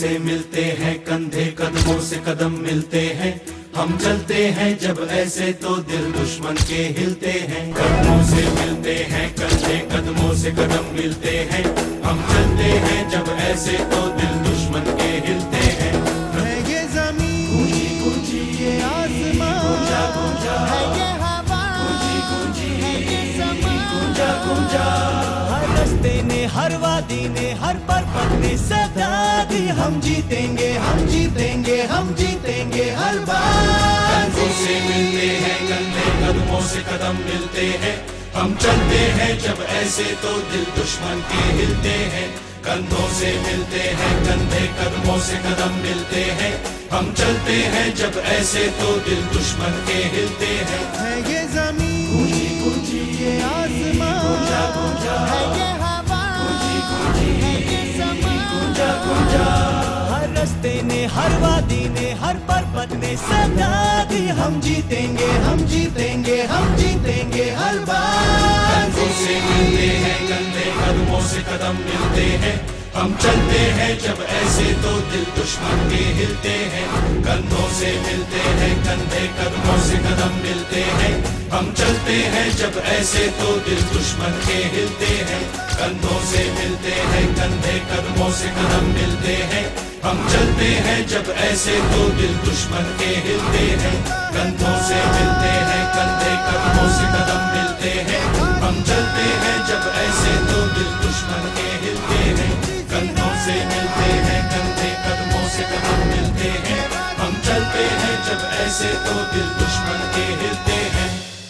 से मिलते हैं कंधे कदमों से कदम मिलते हैं हम चलते हैं जब ऐसे तो दिल दुश्मन के हिलते हैं कदमों से मिलते हैं कंधे कदमों से कदम मिलते हैं हम चलते हैं जब ऐसे तो दिल दुश्मन के हिलते हैं है ये जमीन ये आसमां है ये हवा है ये समा हर रस्ते ने हर वादी ने हर पर्वत ने सदा दी हम जीतेंगे हम जीतेंगे हम जीतेंगे हर बार कंधों से मिलते हैं कंधे कदमों से कदम मिलते हैं हम चलते हैं जब ऐसे तो दिल दुश्मन के हिलते हैं कंधों से मिलते हैं कंधे कदमों से कदम मिलते हैं हम चलते हैं जब ऐसे तो दिल दुश्मन के हिलते हैं है ये जमीन ये आसमां है ये हवा है ये समा हर रस्ते ने हर वादी ने हर पर्वत ने सदा दी हम जीतेंगे हम जीतेंगे हम जीतेंगे हर बार कंधों से मिलते हैं कंधे कदमों से कदम मिलते हैं हम चलते हैं जब ऐसे तो दिल दुश्मन के हिलते हैं कंधों से मिलते हैं कंधे कदमों से कदम मिलते हैं हम चलते हैं जब ऐसे तो दिल दुश्मन के हिलते हैं कंधों से मिलते हैं कंधे कदमों से कदम मिलते हैं हम चलते हैं जब ऐसे तो दिल दुश्मन के हिलते हैं कंधों से मिलते हैं कंधे कदमों से कदम मिलते हैं हम चलते हैं जब ऐसे तो दिल दुश्मन के हिलते हैं कंधों से मिलते हैं कंधे कदमों से कदम मिलते हैं हम चलते हैं जब ऐसे तो दिल दुश्मन के हिलते हैं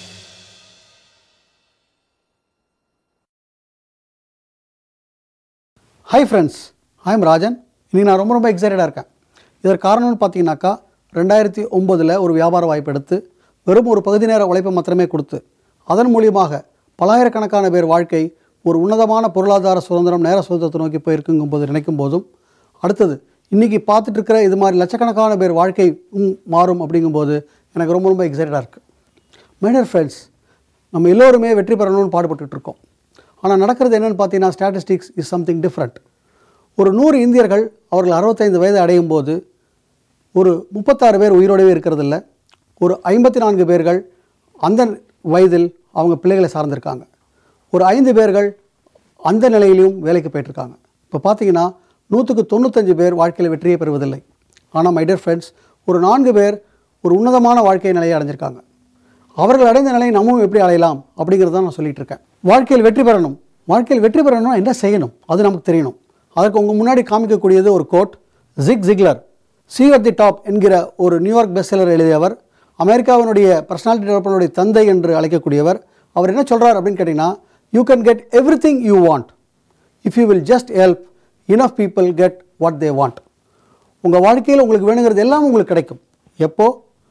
ஹாய் ஃப்ரெண்ட்ஸ் ஐம் ராஜன் இன்றைக்கி நான் ரொம்ப ரொம்ப எக்ஸைட்டடாக இருக்கேன் இதற்கு காரணம்னு பார்த்தீங்கன்னாக்கா ரெண்டாயிரத்தி ஒம்போதில் ஒரு வியாபார வாய்ப்பு எடுத்து வெறும் ஒரு பகுதி நேர உழைப்பை மாத்திரமே கொடுத்து அதன் மூலியமாக பலாயிரக்கணக்கான பேர் வாழ்க்கை ஒரு உன்னதமான பொருளாதார சுதந்திரம் நேர சுதந்திரத்தை நோக்கி போயிருக்குங்கும் போது நினைக்கும் போதும் அடுத்தது இன்றைக்கி பார்த்துட்டு இருக்கிற இது மாதிரி லட்சக்கணக்கான பேர் வாழ்க்கை ம், மாறும் அப்படிங்கும்போது எனக்கு ரொம்ப ரொம்ப எக்ஸைட்டடாக இருக்குது மைடியர் ஃப்ரெண்ட்ஸ் நம்ம எல்லோருமே வெற்றி பெறணும்னு பாடுபட்டுட்டு இருக்கோம் ஆனால் நடக்கிறது என்னன்னு பார்த்தீங்கன்னா ஸ்டாட்டிஸ்டிக்ஸ் இஸ் சம்திங் டிஃப்ரெண்ட் ஒரு நூறு இந்தியர்கள் அவர்கள் அறுபத்தைந்து வயது அடையும் போது ஒரு முப்பத்தாறு பேர் உயிரோடவே இருக்கிறதில்ல ஒரு ஐம்பத்தி நான்கு பேர்கள் அந்த வயதில் அவங்க பிள்ளைகளை சார்ந்திருக்காங்க ஒரு ஐந்து பேர்கள் அந்த நிலையிலையும் வேலைக்கு போயிட்டுருக்காங்க இப்போ பார்த்தீங்கன்னா நூற்றுக்கு தொண்ணூத்தஞ்சு பேர் வாழ்க்கையில் வெற்றியை பெறுவதில்லை ஆனால் மை டியர் ஃப்ரெண்ட்ஸ் ஒரு நான்கு பேர் ஒரு உன்னதமான வாழ்க்கை நிலையை அடைஞ்சிருக்காங்க அவர்கள் அடைந்த நிலையை நம்மவும் எப்படி அடையலாம் அப்படிங்கிறத நான் சொல்லிட்டு இருக்கேன் வாழ்க்கையில் வெற்றி பெறணும் வாழ்க்கையில் வெற்றி பெறணும்னா என்ன செய்யணும் அது நமக்கு தெரியணும் அதற்கு உங்கள் முன்னாடி காமிக்கக்கூடியது ஒரு quote Zig Ziglar see at the top என்கிற ஒரு நியூயார்க் பெஸ்ட் எழுதியவர் அமெரிக்காவினுடைய பர்சனாலிட்டி டெவலப்மெண்ட்டுடைய தந்தை என்று அழைக்கக்கூடியவர் அவர் என்ன சொல்றார் அப்படின்னு கேட்டிங்கன்னா you can get everything you want if you will just help enough people get what they want உங்கள் வாழ்க்கையில் உங்களுக்கு வேணுங்கிறது எல்லாம் உங்களுக்கு கிடைக்கும் எப்போ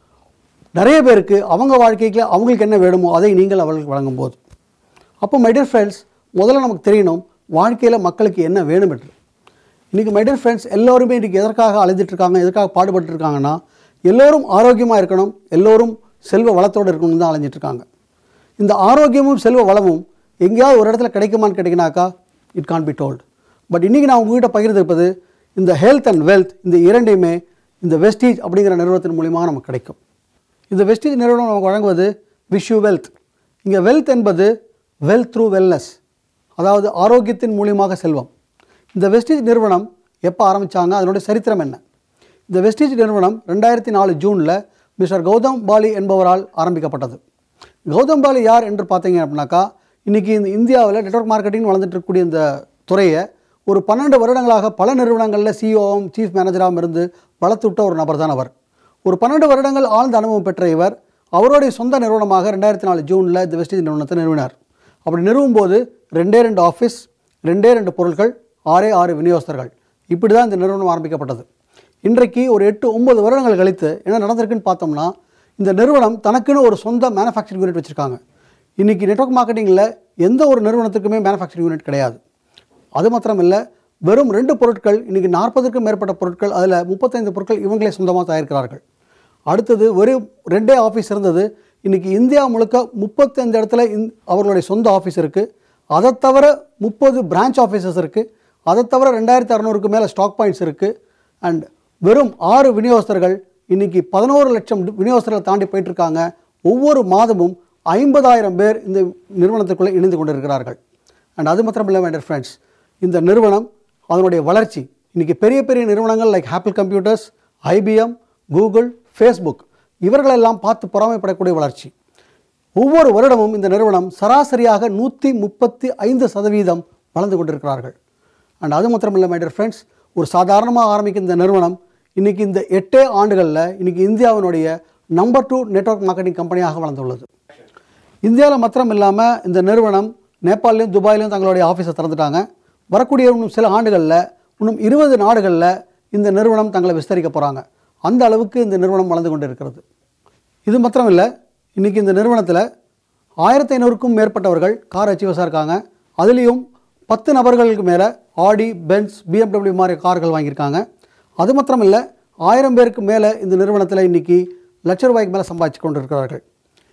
நிறைய பேருக்கு அவங்க வாழ்க்கைக்கு அவங்களுக்கு என்ன வேணுமோ அதை நீங்கள் அவர்களுக்கு வழங்கும் போது அப்போ மைடியர் ஃப்ரெண்ட்ஸ் முதல்ல நமக்கு தெரியணும் வாழ்க்கையில் மக்களுக்கு என்ன வேணும் என்று இன்றைக்கி மைடியர் ஃப்ரெண்ட்ஸ் எல்லோருமே இன்றைக்கி எதற்காக அலைஞ்சிட்டு இருக்காங்க எதற்காக பாடுபட்டு இருக்காங்கன்னா எல்லோரும் ஆரோக்கியமாக இருக்கணும் எல்லோரும் செல்வ வளத்தோடு இருக்கணும் தான் அலைஞ்சிட்டு இருக்காங்க இந்த ஆரோக்கியமும் செல்வ வளமும் எங்கேயாவது ஒரு இடத்துல கிடைக்குமான்னு கேட்டிங்கனாக்கா it can be told but இன்றைக்கி நான் உங்ககிட்ட பகிர்ந்திருப்பது இந்த ஹெல்த் அண்ட் வெல்த் இந்த இரண்டையுமே இந்த வெஸ்டீஜ் அப்படிங்கிற நிறுவனத்தின் மூலியமாக நமக்கு கிடைக்கும் இந்த வெஸ்டீஜ் நிறுவனம் நமக்கு வழங்குவது விஷு வெல்த் இங்கே வெல்த் என்பது வெல்த் த்ரூ வெல்னஸ் அதாவது ஆரோக்கியத்தின் மூலியமாக செல்வம் இந்த வெஸ்டீஜ் நிறுவனம் எப்போ ஆரம்பித்தாங்க அதனுடைய சரித்திரம் என்ன இந்த வெஸ்டீஜ் நிறுவனம் ரெண்டாயிரத்தி நாலு ஜூனில் மிஸ்டர் கௌதம் பாலி என்பவரால் ஆரம்பிக்கப்பட்டது கௌதம் பாலி யார் என்று பார்த்தீங்க அப்படின்னாக்கா இன்றைக்கி இந்த இந்தியாவில் நெட்வொர்க் மார்க்கெட்டிங் வளர்ந்துட்டு இருக்கக்கூடிய இந்த துறையை ஒரு பன்னெண்டு வருடங்களாக பல நிறுவனங்களில் சிஇஓவும் சீஃப் மேனேஜராகவும் இருந்து வளர்த்துவிட்ட ஒரு நபர் தான் அவர் ஒரு பன்னெண்டு வருடங்கள் ஆழ்ந்த அனுபவம் பெற்ற இவர் அவருடைய சொந்த நிறுவனமாக ரெண்டாயிரத்தி நாலு ஜூனில் இந்த வெஸ்டீஜ் நிறுவனத்தை நிறுவினார் அப்படி நிறுவும் போது ரெண்டே ரெண்டு ஆஃபீஸ் ரெண்டே ரெண்டு பொருட்கள் ஆறே ஆறு விநியோகஸ்தர்கள் இப்படி தான் இந்த நிறுவனம் ஆரம்பிக்கப்பட்டது இன்றைக்கு ஒரு எட்டு ஒன்பது வருடங்கள் கழித்து என்ன நடந்திருக்குன்னு பார்த்தோம்னா இந்த நிறுவனம் தனக்குன்னு ஒரு சொந்த மேனுஃபேக்சரிங் யூனிட் வச்சுருக்காங்க இன்றைக்கி நெட்வொர்க் மார்க்கெட்டிங்கில் எந்த ஒரு நிறுவனத்துக்குமே மேனுஃபேக்சரிங் யூனிட் கிடையாது அது மாத்திரம் இல்லை வெறும் ரெண்டு பொருட்கள் இன்றைக்கி நாற்பதுக்கும் மேற்பட்ட பொருட்கள் அதில் முப்பத்தைந்து பொருட்கள் இவங்களே சொந்தமாக தயாரிக்கிறார்கள் அடுத்தது வெறும் ரெண்டே ஆஃபீஸ் இருந்தது இன்றைக்கி இந்தியா முழுக்க முப்பத்தஞ்சு இடத்துல இந் அவர்களுடைய சொந்த ஆஃபீஸ் இருக்குது அதை தவிர முப்பது பிரான்ச் ஆஃபீஸஸ் இருக்குது அதை தவிர ரெண்டாயிரத்தி அறநூறுக்கு மேலே ஸ்டாக் பாயிண்ட்ஸ் இருக்குது அண்ட் வெறும் ஆறு விநியோகஸ்தர்கள் இன்னைக்கு பதினோரு லட்சம் டி- விநியோகஸ்தர்களை தாண்டி போயிட்டு இருக்காங்க ஒவ்வொரு மாதமும் ஐம்பதாயிரம் பேர் இந்த நிறுவனத்துக்குள்ளே இணைந்து கொண்டிருக்கிறார்கள் அண்ட் அது மாத்திரம் இல்லை மை ஃப்ரெண்ட்ஸ் இந்த நிறுவனம் அதனுடைய வளர்ச்சி இன்னைக்கு பெரிய பெரிய நிறுவனங்கள் like Apple computers IBM Google Facebook இவர்களெல்லாம் பார்த்து பொறாமைப்படக்கூடிய வளர்ச்சி ஒவ்வொரு வருடமும் இந்த நிறுவனம் சராசரியாக நூற்றி முப்பத்தி ஐந்து சதவீதம் வளர்ந்து கொண்டிருக்கிறார்கள் அண்ட் அது மாத்திரமில்லை மை டியர் ஃப்ரெண்ட்ஸ் ஒரு சாதாரணமாக ஆரம்பிக்கும் இந்த நிறுவனம் இன்னைக்கு இந்த எட்டே ஆண்டுகளில் இன்னைக்கு இந்தியாவினுடைய நம்பர் டூ நெட்வொர்க் மார்க்கெட்டிங் கம்பெனியாக வளர்ந்துள்ளது இந்தியாவில் மாத்திரம் இல்லாமல் இந்த நிறுவனம் நேபாள்லையும் துபாயிலையும் தங்களுடைய ஆஃபீஸை திறந்துட்டாங்க வரக்கூடிய இன்னும் சில ஆண்டுகளில் இன்னும் இருபது நாடுகளில் இந்த நிறுவனம் தங்களை விஸ்தரிக்க போகிறாங்க அந்த அளவுக்கு இந்த நிறுவனம் வளர்ந்து கொண்டு இருக்கிறது இது மாத்திரம் இல்லை இன்றைக்கி இந்த நிறுவனத்தில் ஆயிரத்தி ஐநூறுக்கும் மேற்பட்டவர்கள் கார் அச்சீவர்ஸாக இருக்காங்க அதுலேயும் பத்து நபர்களுக்கு மேலே ஆடி பென்ஸ் பிஎம்டபிள்யூ மாதிரி கார்கள் வாங்கியிருக்காங்க அது மாத்திரம் இல்லை ஆயிரம் பேருக்கு மேலே இந்த நிறுவனத்தில் இன்றைக்கி லட்ச ரூபாய்க்கு மேலே சம்பாதிச்சு கொண்டு இருக்கிறார்கள்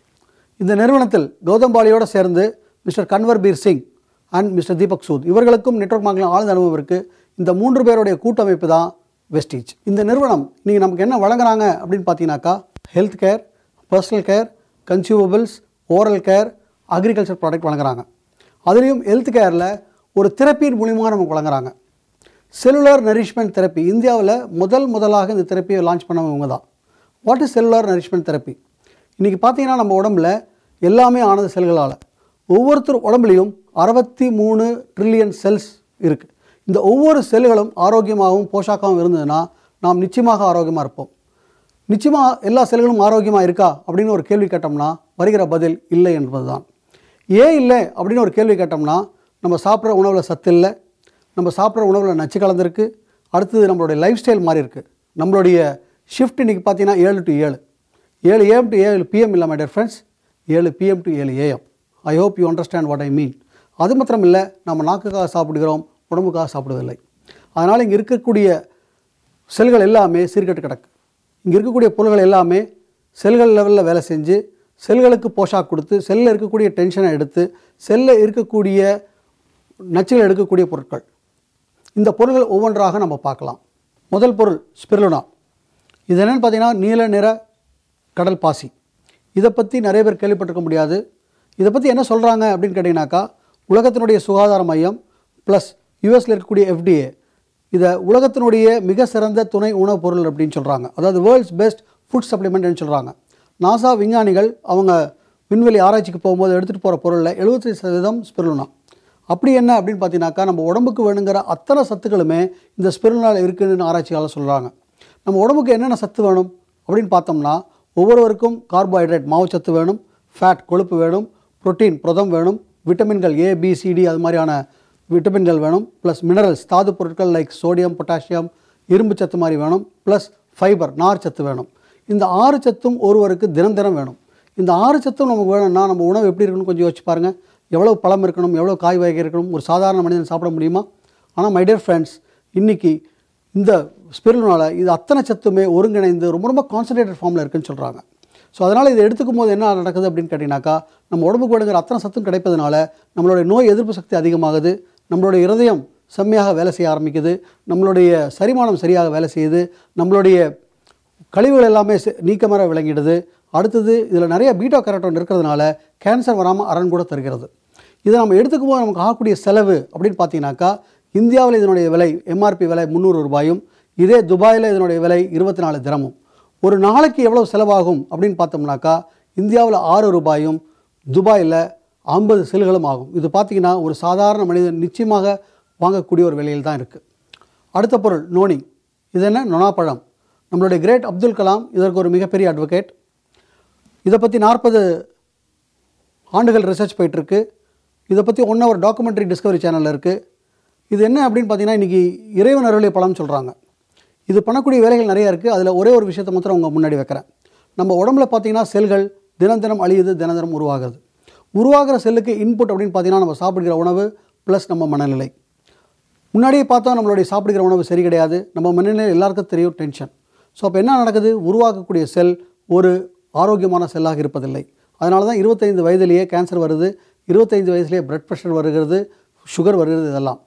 இந்த நிறுவனத்தில் கௌதம் பாலியோடு சேர்ந்து mister Kanwar Bir Singh and mister Deepak Sood இவர்களுக்கும் நெட்வொர்க் மார்க்கெட்டிங் ஆழ்ந்த அனுபவம் இருக்குது இந்த மூன்று பேருடைய கூட்டமைப்பு தான் வெஸ்டீஜ் இந்த நிறுவனம் நீங்கள் நமக்கு என்ன வழங்குறாங்க அப்படின்னு பார்த்தீங்கன்னாக்கா health care personal care consumables oral care agriculture product வழங்குறாங்க அதுலேயும் ஹெல்த் கேரில் ஒரு தெரப்பியின் மூலியமாக நமக்கு வழங்குறாங்க செல்லுலார் நரிஷ்மெண்ட் தெரப்பி இந்தியாவில் முதல் முதலாக இந்த தெரப்பியை லான்ச் பண்ணவங்க தான் what is cellular nourishment therapy இன்றைக்கி பார்த்தீங்கன்னா நம்ம உடம்புல எல்லாமே ஆனது செல்களால் ஒவ்வொருத்தர் உடம்புலையும் அறுபத்தி மூணு ட்ரில்லியன் செல்ஸ் இருக்குது இந்த ஒவ்வொரு செல்களும் ஆரோக்கியமாகவும் போஷாக்காகவும் இருந்ததுன்னா நாம் நிச்சயமாக ஆரோக்கியமாக இருப்போம் நிச்சயமாக எல்லா செல்களும் ஆரோக்கியமாக இருக்கா அப்படின்னு ஒரு கேள்வி கேட்டோம்னா வருகிற பதில் இல்லை என்பது தான் ஏன் இல்லை அப்படின்னு ஒரு கேள்வி கேட்டோம்னா நம்ம சாப்பிட்ற உணவில் சத்து இல்லை நம்ம சாப்பிட்ற உணவில் நச்சு கலந்துருக்கு அடுத்தது நம்மளுடைய லைஃப் ஸ்டைல் மாறி இருக்குது நம்மளுடைய ஷிஃப்ட் இன்றைக்கி பார்த்தீங்கன்னா ஏழு டு ஏழு ஏழு ஏஎம் டு ஏழு பிஎம் இல்லை மை டியர் ஃப்ரெண்ட்ஸ் ஏழு பிஎம் டு ஏழு AM I hope you understand what I mean அது மாத்திரம் இல்லை நம்ம நாக்குக்காக சாப்பிடுகிறோம் உடம்புக்காக சாப்பிடுவதில்லை அதனால் இங்கே இருக்கக்கூடிய செல்கள் எல்லாமே சீர்கெட்டு கிடக்கு இங்கே இருக்கக்கூடிய பொருள்கள் எல்லாமே செல்கள் லெவலில் வேலை செஞ்சு செல்களுக்கு போஷாக் கொடுத்து செல்லில் இருக்கக்கூடிய டென்ஷனை எடுத்து செல்லில் இருக்கக்கூடிய நச்சுகள் எடுக்கக்கூடிய பொருட்கள் இந்த பொருள்கள் ஒவ்வொன்றாக நம்ம பார்க்கலாம் முதல் பொருள் ஸ்பிருலுனா இது என்னென்னு பார்த்தீங்கன்னா நீல நிற கடல் பாசி இதை பற்றி நிறைய பேர் கேள்விப்பட்டிருக்க முடியாது இதை பற்றி என்ன சொல்கிறாங்க அப்படின்னு கேட்டிங்கனாக்கா உலகத்தினுடைய சுகாதார மையம் ப்ளஸ் யூஎஸில் இருக்கக்கூடிய எஃப்டிஏ இதை உலகத்தினுடைய மிக சிறந்த துணை உணவுப் பொருள் அப்படின்னு சொல்கிறாங்க அதாவது வேர்ல்ட்ஸ் பெஸ்ட் ஃபுட் சப்ளிமெண்ட்னு சொல்கிறாங்க நாசா விஞ்ஞானிகள் அவங்க விண்வெளி ஆராய்ச்சிக்கு போகும்போது எடுத்துகிட்டு போகிற பொருளில் 75% சதவீதம் ஸ்பிருலுனா அப்படி என்ன அப்படின்னு பார்த்தீங்கன்னாக்கா நம்ம உடம்புக்கு வேணுங்கிற அத்தனை சத்துக்களுமே இந்த ஸ்பிருலினால் இருக்குன்னு ஆராய்ச்சியாளர் சொல்கிறாங்க நம்ம உடம்புக்கு என்னென்ன சத்து வேணும் அப்படின்னு பார்த்தோம்னா ஒவ்வொருவருக்கும் கார்போஹைட்ரேட் மாவுச்சத்து வேணும் ஃபேட் கொழுப்பு வேணும் புரோட்டீன் புரதம் வேணும் விட்டமின்கள் ஏ பி சி டி அது மாதிரியான விட்டமின்கள் வேணும் ப்ளஸ் மினரல்ஸ் தாது பொருட்கள் லைக் சோடியம் பொட்டாசியம் இரும்பு சத்து மாதிரி வேணும் ப்ளஸ் ஃபைபர் நார் சத்து வேணும் இந்த ஆறு சத்தும் ஒருவருக்கு தினம் தினம் வேணும் இந்த ஆறு சத்தும் நமக்கு வேணும்னா நம்ம உணவு எப்படி இருக்கணும் கொஞ்சம் யோசிச்சு பாருங்கள் எவ்வளோ பழம் இருக்கணும் எவ்வளோ காய் வகை இருக்கணும் ஒரு சாதாரண மனிதன் சாப்பிட முடியுமா ஆனால் மை டியர் ஃப்ரெண்ட்ஸ் இன்றைக்கி இந்த ஸ்பிரில்னால இது அத்தனை சத்துமே ஒருங்கிணைந்து ரொம்ப ரொம்ப கான்சன்ட்ரேட்டட் ஃபார்மில் இருக்குன்னு சொல்கிறாங்க ஸோ அதனால் இதை எடுத்துக்கும் போது என்ன நடக்குது அப்படின்னு கேட்டிங்கனாக்கா நம்ம உடம்புக்கு வேணுங்கிற அத்தனை சத்தும் கிடைப்பதனால நம்மளுடைய நோய் எதிர்ப்பு சக்தி அதிகமாகுது நம்மளுடைய இருதயம் செம்மையாக வேலை செய்ய ஆரம்பிக்குது நம்மளுடைய செரிமானம் சரியாக வேலை செய்யுது நம்மளுடைய கழிவுகள் எல்லாமே செ- நீக்கமர விளங்கிடுது அடுத்தது இதில் நிறைய பீட்டா கரோட்டோன் இருக்கிறதுனால கேன்சர் வராமல் அரண் கூட தருகிறது இதை நம்ம எடுத்துக்கும் போது நமக்கு ஆகக்கூடிய செலவு அப்படின்னு பார்த்தீங்கன்னாக்கா இந்தியாவில் இதனுடைய விலை எம்ஆர்பி விலை முந்நூறு ரூபாயும் இதே துபாயில் இதனுடைய விலை இருபத்தி நாலு தினமும் ஒரு நாளைக்கு எவ்வளவு செலவாகும் அப்படின்னு பார்த்தோம்னாக்கா இந்தியாவில் ஆறு ரூபாயும் துபாயில் ஐம்பது செல்களும் ஆகும் இது பார்த்தீங்கன்னா ஒரு சாதாரண மனிதன் நிச்சயமாக வாங்கக்கூடிய ஒரு விலையில் தான் இருக்குது அடுத்த பொருள் நோனி இது என்ன நொனாப்பழம் நம்மளுடைய கிரேட் அப்துல் கலாம் இதற்கு ஒரு மிகப்பெரிய அட்வொகேட் இதை பற்றி நாற்பது ஆண்டுகள் ரிசர்ச் போயிட்டுருக்கு இதை பற்றி ஒன் ஹவர் டாக்குமெண்ட்ரி டிஸ்கவரி சேனலில் இருக்குது இது என்ன அப்படின்னு பார்த்தீங்கன்னா இன்றைக்கி இறைவன் அருளிய பழம்னு சொல்கிறாங்க இது பண்ணக்கூடிய வேலைகள் நிறைய இருக்குது அதில் ஒரே ஒரு விஷயத்தை மாத்திரம் உங்கள் முன்னாடி வைக்கிறேன் நம்ம உடம்புல பார்த்தீங்கன்னா செல்கள் தினம் தினம் அழியுது தினம் தினம் உருவாகுது உருவாகிற செல்லுக்கு இன்புட் அப்படின்னு பார்த்தீங்கன்னா நம்ம சாப்பிடுகிற உணவு ப்ளஸ் நம்ம மனநிலை முன்னாடியே பார்த்தா நம்மளுடைய சாப்பிடுகிற உணவு சரி கிடையாது நம்ம மனநிலை எல்லாருக்கும் தெரியும் டென்ஷன் ஸோ அப்போ என்ன நடக்குது உருவாக்கக்கூடிய செல் ஒரு ஆரோக்கியமான செல்லாக இருப்பதில்லை அதனால தான் இருபத்தைந்து வயதிலேயே கேன்சர் வருது இருபத்தைந்து வயசுலேயே பிளட் ப்ரெஷர் வருகிறது சுகர் வருகிறது இதெல்லாம்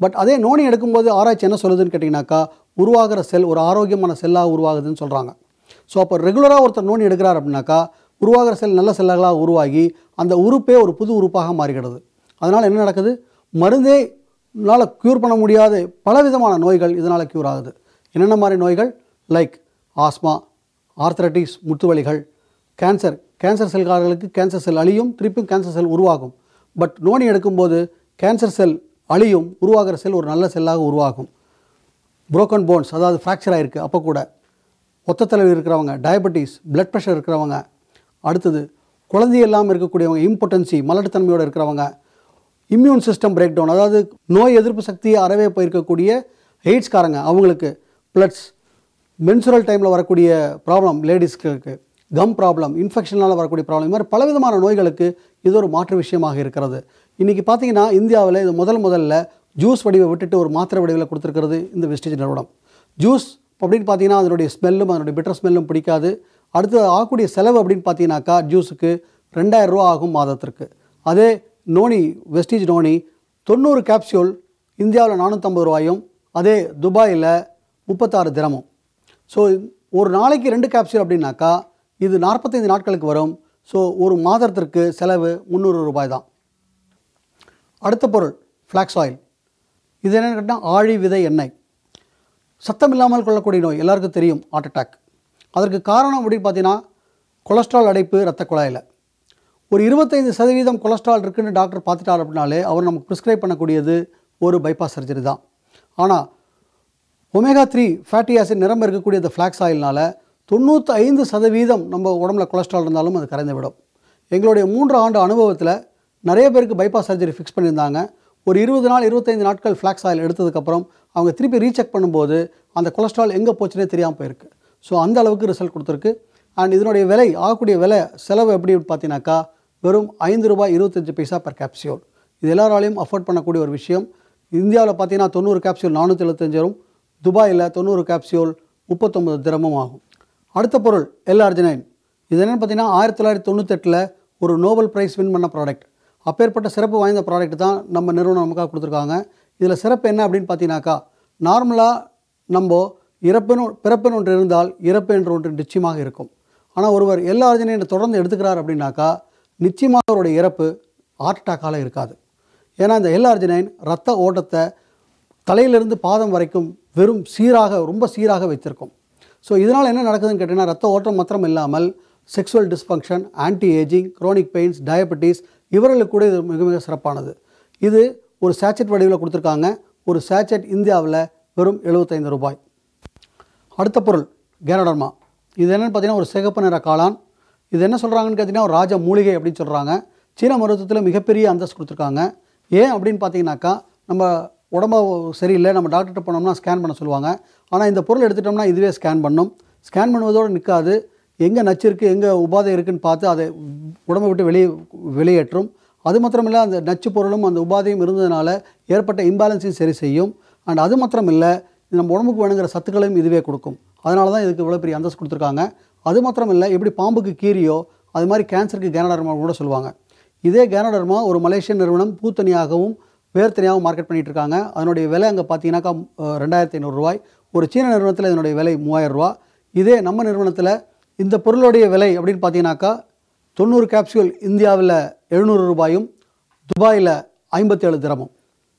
பட் அதே நோனி எடுக்கும்போது ஆராய்ச்சி என்ன சொல்லுதுன்னு கேட்டிங்கனாக்கா உருவாகிற செல் ஒரு ஆரோக்கியமான செல்லாக உருவாகுதுன்னு சொல்கிறாங்க ஸோ அப்போ ரெகுலராக ஒருத்தர் நோனி எடுக்கிறார் அப்படின்னாக்கா உருவாகிற செல் நல்ல செல்லாகளாக உருவாகி அந்த உறுப்பே ஒரு புது உறுப்பாக மாறுகிறது அதனால் என்ன நடக்குது மருந்தே னால க்யூர் பண்ண முடியாத பலவிதமான நோய்கள் இதனால் க்யூர் ஆகுது என்னென்ன மாதிரி நோய்கள் லைக் ஆஸ்மா ஆர்த்தரைட்டிஸ் முட்டு வலிகள் கேன்சர் கேன்சர் செல்காரர்களுக்கு கேன்சர் செல் அழியும் திருப்பியும் கேன்சர் செல் உருவாகும் பட் நோனி எடுக்கும்போது கேன்சர் செல் அழியும் உருவாகிற செல் ஒரு நல்ல செல்லாக உருவாகும் broken போன்ஸ் அதாவது ஃப்ராக்சர் ஆகிருக்கு அப்போ கூட ஒத்த தலைவர் இருக்கிறவங்க டயபெட்டிஸ் பிளட் ப்ரெஷர் இருக்கிறவங்க அடுத்தது குழந்தை இல்லாமல் இருக்கக்கூடியவங்க இம்பார்ட்டன்சி மலட்டுத்தன்மையோடு இருக்கிறவங்க இம்யூன் சிஸ்டம் பிரேக் டவுன் அதாவது நோய் எதிர்ப்பு சக்தியை அறவே போயிருக்கக்கூடிய எய்ட்ஸ்காரங்க அவங்களுக்கு ப்ளஸ் மென்சுரல் டைமில் வரக்கூடிய ப்ராப்ளம் லேடிஸ்க்கு கம் ப்ராப்ளம் இன்ஃபெக்ஷனால் வரக்கூடிய ப்ராப்ளம் இது மாதிரி பலவிதமான நோய்களுக்கு இது ஒரு மாற்று விஷயமாக இருக்கிறது இன்றைக்கி பார்த்தீங்கன்னா இந்தியாவில் இது முதல் முதல்ல ஜூஸ் வடிவை விட்டுட்டு ஒரு மாத்திரை வடிவில் கொடுத்துருக்கிறது இந்த வெஸ்டேஜ் நிறுவனம் ஜூஸ் அப்படின்னு பார்த்தீங்கன்னா அதனுடைய ஸ்மெல்லும் அதனுடைய பிட்டர் ஸ்மெல்லும் பிடிக்காது அடுத்து ஆகக்கூடிய செலவு அப்படின்னு பார்த்தீங்கன்னாக்கா ஜூஸுக்கு ரெண்டாயிரம் ரூபா ஆகும் மாதத்திற்கு அதே நோனி வெஸ்டீஜ் நோனி தொண்ணூறு கேப்சியூல் இந்தியாவில் நானூற்றம்பது ரூபாயும் அதே துபாயில் முப்பத்தாறு தினமும் ஸோ ஒரு நாளைக்கு ரெண்டு கேப்சூல் அப்படின்னாக்கா இது நாற்பத்தைந்து நாட்களுக்கு வரும் ஸோ ஒரு மாதத்திற்கு செலவு முந்நூறு ரூபாய் தான் அடுத்த பொருள் ஃப்ளாக்ஸ் ஆயில் இது என்னென்னு கேட்டால் ஆழி விதை எண்ணெய் சத்தம் இல்லாமல் கொள்ளக்கூடிய நோய் எல்லாருக்கும் தெரியும் ஹார்ட் அட்டாக் அதற்கு காரணம் அப்படின்னு பார்த்தீங்கன்னா கொலஸ்ட்ரால் அடைப்பு இரத்த குழாயில் ஒரு இருபத்தைந்து சதவீதம் கொலஸ்ட்ரால் இருக்குன்னு டாக்டர் பார்த்துட்டார் அப்படின்னாலே அவர் நமக்கு ப்ரிஸ்கிரைப் பண்ணக்கூடியது ஒரு பைபாஸ் சர்ஜரி தான் ஆனால் ஒமேகா த்ரீ ஃபேட்டி ஆசிட் நிரம்ப இருக்கக்கூடிய இந்த ஃப்ளாக்ஸ் ஆயில்னால தொண்ணூற்றி ஐந்து சதவீதம் நம்ம உடம்புல கொலஸ்ட்ரால் இருந்தாலும் அது கரைந்து விடும் எங்களுடைய மூன்று ஆண்டு அனுபவத்தில் நிறைய பேருக்கு பைபாஸ் சர்ஜரி ஃபிக்ஸ் பண்ணியிருந்தாங்க ஒரு இருபது நாள் இருபத்தைந்து நாட்கள் ஃப்ளாக்ஸ் ஆயில் எடுத்ததுக்கப்புறம் அவங்க திருப்பி ரீசெக் பண்ணும்போது அந்த கொலஸ்ட்ரால் எங்கே போச்சுனே தெரியாமல் போயிருக்கு ஸோ அந்த அளவுக்கு ரிசல்ட் கொடுத்துருக்கு அண்ட் இதனுடைய விலை ஆகக்கூடிய விலை செலவு எப்படி பார்த்தீங்கன்னாக்கா வெறும் ஐந்து ரூபாய் இருபத்தஞ்சு பைசா per capsule இது எல்லாராலையும் அஃபோர்ட் பண்ணக்கூடிய ஒரு விஷயம் இந்தியாவில் பார்த்தீங்கன்னா தொண்ணூறு கேப்சியூல் நானூற்றி எழுபத்தஞ்சு வரும் துபாயில் தொண்ணூறு கேப்சியூல் முப்பத்தொம்பது திரமம் ஆகும் அடுத்த பொருள் எல் அர்ஜினைன் இது என்னென்னு பார்த்தீங்கன்னா ஆயிரத்தி தொள்ளாயிரத்தி தொண்ணூத்தெட்டில் ஒரு நோபல் பிரைஸ் வின் பண்ண ப்ராடக்ட் அப்பேற்பட்ட சிறப்பு வாய்ந்த ப்ராடக்ட் தான் நம்ம நிறுவனம் நமக்காக கொடுத்துருக்காங்க இதில் சிறப்பு என்ன அப்படின்னு பார்த்தீங்கன்னாக்கா நார்மலாக நம்ம இறப்புன்னு பிறப்புன்னு ஒன்று இருந்தால் இறப்பு என்ற ஒன்று நிச்சயமாக இருக்கும் ஆனால் ஒருவர் எல்லா அர்ஜினைனை தொடர்ந்து எடுத்துக்கிறார் அப்படின்னாக்கா நிச்சயமாக அவருடைய இறப்பு ஹார்ட் அட்டாக்கால் இருக்காது ஏன்னா இந்த எல் அர்ஜினைன் ரத்த ஓட்டத்தை தலையிலிருந்து பாதம் வரைக்கும் வெறும் சீராக ரொம்ப சீராக வைத்திருக்கும் ஸோ இதனால் என்ன நடக்குதுன்னு கேட்டிங்கன்னா ரத்த ஓட்டம் மாத்திரம் இல்லாமல் sexual dysfunction anti ageing chronic pains diabetes இவர்களுக்கு கூட இது மிக மிக சிறப்பானது இது ஒரு சேச்சட் வடிவில் கொடுத்துருக்காங்க ஒரு சேச்சட் இந்தியாவில் வெறும் எழுபத்தைந்து ரூபாய் அடுத்த பொருள் கேனடர்மா இது என்னென்னு பார்த்தீங்கன்னா ஒரு சிகப்பு நிற காளான் இது என்ன சொல்கிறாங்கன்னு கேட்டிங்கன்னா ஒரு ராஜ மூலிகை அப்படின்னு சொல்கிறாங்க சீன மருத்துவத்தில் மிகப்பெரிய அந்தஸ்து கொடுத்துருக்காங்க ஏன் அப்படின்னு பார்த்தீங்கன்னாக்கா நம்ம உடம்பு சரியில்லை நம்ம டாக்டர்கிட்ட போனோம்னா ஸ்கேன் பண்ண சொல்லுவாங்க ஆனால் இந்த பொருள் எடுத்துட்டோம்னா இதுவே ஸ்கேன் பண்ணும் ஸ்கேன் பண்ணுவதோடு நிற்காது எங்கே நச்சு இருக்குது எங்கே உபாதை இருக்குன்னு பார்த்து அதை உடம்பை விட்டு வெளியே வெளியேற்றும் அது மாத்திரமில்லை அந்த நச்சு பொருளும் அந்த உபாதையும் இருந்ததுனால ஏற்பட்ட இம்பேலன்ஸையும் சரி செய்யும் அண்ட் அது மாத்திரம் இல்லை இது நம்ம உடம்புக்கு வேணுங்கிற சத்துக்களையும் இதுவே கொடுக்கும் அதனால தான் இதுக்கு இவ்வளோ பெரிய அந்தஸ்து கொடுத்துருக்காங்க அது மாத்திரம் இல்லை எப்படி பாம்புக்கு கீரியோ அது மாதிரி கேன்சருக்கு கேனடர்மா கூட சொல்லுவாங்க இதே கேனடர்மா ஒரு மலேசியன் நிறுவனம் பூத்தனியாகவும் வேர்த்தனியாகவும் மார்க்கெட் பண்ணிட்டு இருக்காங்க அதனுடைய விலை அங்கே பார்த்தீங்கன்னாக்கா அஹ், ரெண்டாயிரத்தி ஐநூறுரூவாய் ஒரு சீன நிறுவனத்தில் இதனுடைய விலை மூவாயிரம் ரூபா இதே நம்ம நிறுவனத்தில் இந்த பொருளுடைய விலை அப்படின்னு பார்த்தீங்கன்னாக்கா தொண்ணூறு கேப்சூல் இந்தியாவில் எழுநூறு ரூபாயும் துபாயில் ஐம்பத்தேழு திரமும்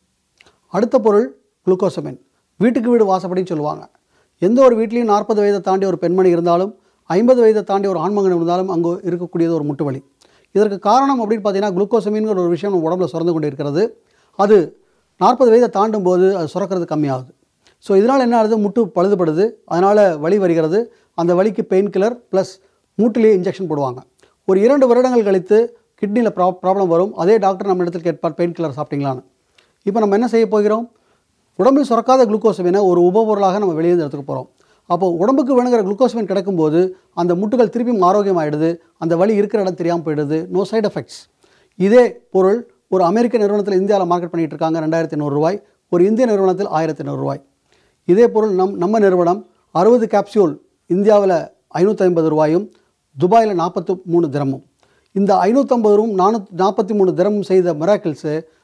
அடுத்த பொருள் குளுக்கோசமின் வீட்டுக்கு வீடு வாசப்படின்னு சொல்லுவாங்க எந்த ஒரு வீட்லேயும் நாற்பது வயதை தாண்டி ஒரு பெண்மணி இருந்தாலும் ஐம்பது வயதை தாண்டி ஒரு ஆண்மகன் இருந்தாலும் அங்கே இருக்கக்கூடியது ஒரு முட்டு வலி இதற்கு காரணம் அப்படின்னு பார்த்தீங்கன்னா குளுக்கோசமின்ங்கிற ஒரு விஷயம் நம்ம உடம்புல சுரந்து கொண்டு இருக்கிறது அது நாற்பது வயதை தாண்டும் போது அது சுரக்கிறது கம்மியாகுது ஸோ இதனால் என்ன ஆகுது முட்டு பழுதுபடுது அதனால் வலி வருகிறது அந்த வலிக்கு பெயின் கில்லர் ப்ளஸ் மூட்டிலேயே இன்ஜெக்ஷன் போடுவாங்க ஒரு இரண்டு வருடங்கள் கழித்து கிட்னியில் ப்ரா ப்ராப்ளம் வரும் அதே டாக்டர் நம்ம இடத்துல கேட்பார் பெயின் கில்லர் சாப்பிட்டீங்களான்னு இப்போ நம்ம என்ன செய்ய போகிறோம் உடம்பில் சுரக்காத குளுக்கோசமினை ஒரு உபபொருளாக நம்ம வெளியே இருந்து எடுத்துக்க போகிறோம் அப்போ உடம்புக்கு வேணுங்கிற குளுக்கோசமின் கிடைக்கும்போது அந்த முட்டுகள் திருப்பியும் ஆரோக்கியமாயிடுது அந்த வலி இருக்கிற இடம் தெரியாமல் போயிடுது நோ சைடு எஃபெக்ட்ஸ் இதே பொருள் ஒரு அமெரிக்க நிறுவனத்தில் இந்தியாவில் மார்க்கெட் பண்ணிட்டு இருக்காங்க ரெண்டாயிரத்தி ரூபாய் ஒரு இந்திய நிறுவனத்தில் ஆயிரத்தி ரூபாய் இதே பொருள் நம் நம்ம நிறுவனம் அறுபது கேப்சியூல் இந்தியாவில் ஐநூற்றி ஐம்பது ரூபாயும் துபாயில் நாற்பத்து மூணு திரமும் இந்த ஐநூற்றம்பது ரூம் நானூற்றி நாற்பத்தி மூணு திரமும் செய்த மிராக்கிள்ஸு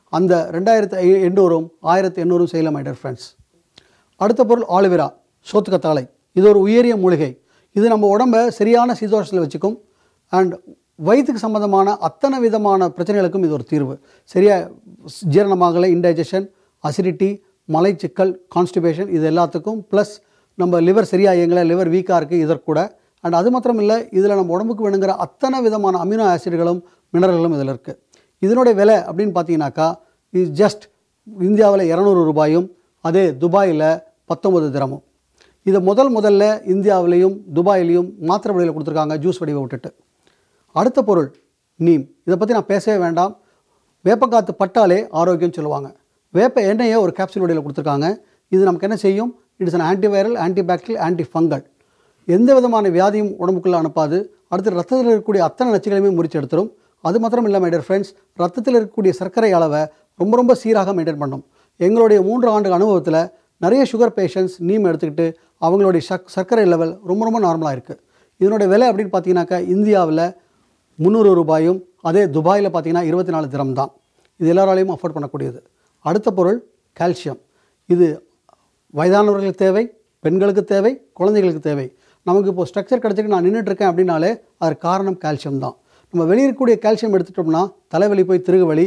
அந்த ரெண்டாயிரத்து எண்ணூறும் ஆயிரத்து எண்ணூறும் செய்யலாம் மை டியர் ஃப்ரெண்ட்ஸ் அடுத்த பொருள் ஆலிவிரா சோத்துக்கத்தாழை இது ஒரு உயரிய மூலிகை இது நம்ம உடம்பை சரியான சீதோஷத்தில் வச்சுக்கும் அண்ட் வயிற்றுக்கு சம்பந்தமான அத்தனை விதமான பிரச்சனைகளுக்கும் இது ஒரு தீர்வு சரியா ஜீரணமாகலை இன்டைஜஷன் அசிடிட்டி மலைச்சிக்கல் கான்ஸ்டிபேஷன் இது எல்லாத்துக்கும் ப்ளஸ் நம்ம லிவர் சரியா இயங்கலை லிவர் வீக்காக இருக்குது இதற்கூட அண்ட் அது மாத்திரம் இல்லை இதில் நம்ம உடம்புக்கு வேணுங்கிற அத்தனை விதமான அமினோ ஆசிட்களும் மினரல்களும் இதில் இருக்குது இதனுடைய விலை அப்படின்னு பார்த்தீங்கன்னாக்கா இஸ் ஜஸ்ட் இந்தியாவில் இரநூறு ரூபாயும் அதே துபாயில் பத்தொன்பது திரமும் இதை முதல் முதல்ல இந்தியாவிலையும் துபாயிலையும் மாத்திரை வடிவில் கொடுத்துருக்காங்க ஜூஸ் வடிவை விட்டுட்டு அடுத்த பொருள் நீம் இதை பற்றி நான் பேசவே வேண்டாம் வேப்பக்காத்து பட்டாலே ஆரோக்கியம் சொல்லுவாங்க வேப்ப எண்ணெயை ஒரு கேப்சூல் வடிவில் கொடுத்துருக்காங்க இது நமக்கு என்ன செய்யும் it's an antiviral antibacterial anti fungal எந்த விதமான வியாதியும் உடம்புக்குள்ளே அனுப்பாது அடுத்து ரத்தத்தில் இருக்கக்கூடிய அத்தனை நச்சுகளையுமே முறிச்சு எடுத்துரும் அது மாத்திரம் இல்லை மைடியர் ஃப்ரெண்ட்ஸ் ரத்தத்தில் இருக்கக்கூடிய சர்க்கரை அளவை ரொம்ப ரொம்ப சீராக மெயின்டைன் பண்ணும் எங்களுடைய மூன்று ஆண்டு அனுபவத்தில் நிறைய சுகர் பேஷண்ட்ஸ் நீம் எடுத்துக்கிட்டு அவங்களுடைய சக் சர்க்கரை லெவல் ரொம்ப ரொம்ப நார்மலாக இருக்குது இதனுடைய விலை அப்படின்னு பார்த்தீங்கன்னாக்கா இந்தியாவில் முந்நூறு ரூபாயும் அதே துபாயில் பார்த்தீங்கன்னா இருபத்தி நாலு திரம் தான் இது எல்லாராலையும் அஃபோர்ட் பண்ணக்கூடியது அடுத்த பொருள் கால்சியம் இது வயதானவர்களுக்கு தேவை பெண்களுக்கு தேவை குழந்தைகளுக்கு தேவை நமக்கு இப்போ ஸ்ட்ரக்சர் கிடச்சிட்டு நான் நின்றுட்டு இருக்கேன் அப்படின்னாலே அதற்கு காரணம் கால்சியம் தான் நம்ம வெளியே இருக்கக்கூடிய கால்சியம் எடுத்துட்டோம்னா தலைவலி போய் திருகு வலி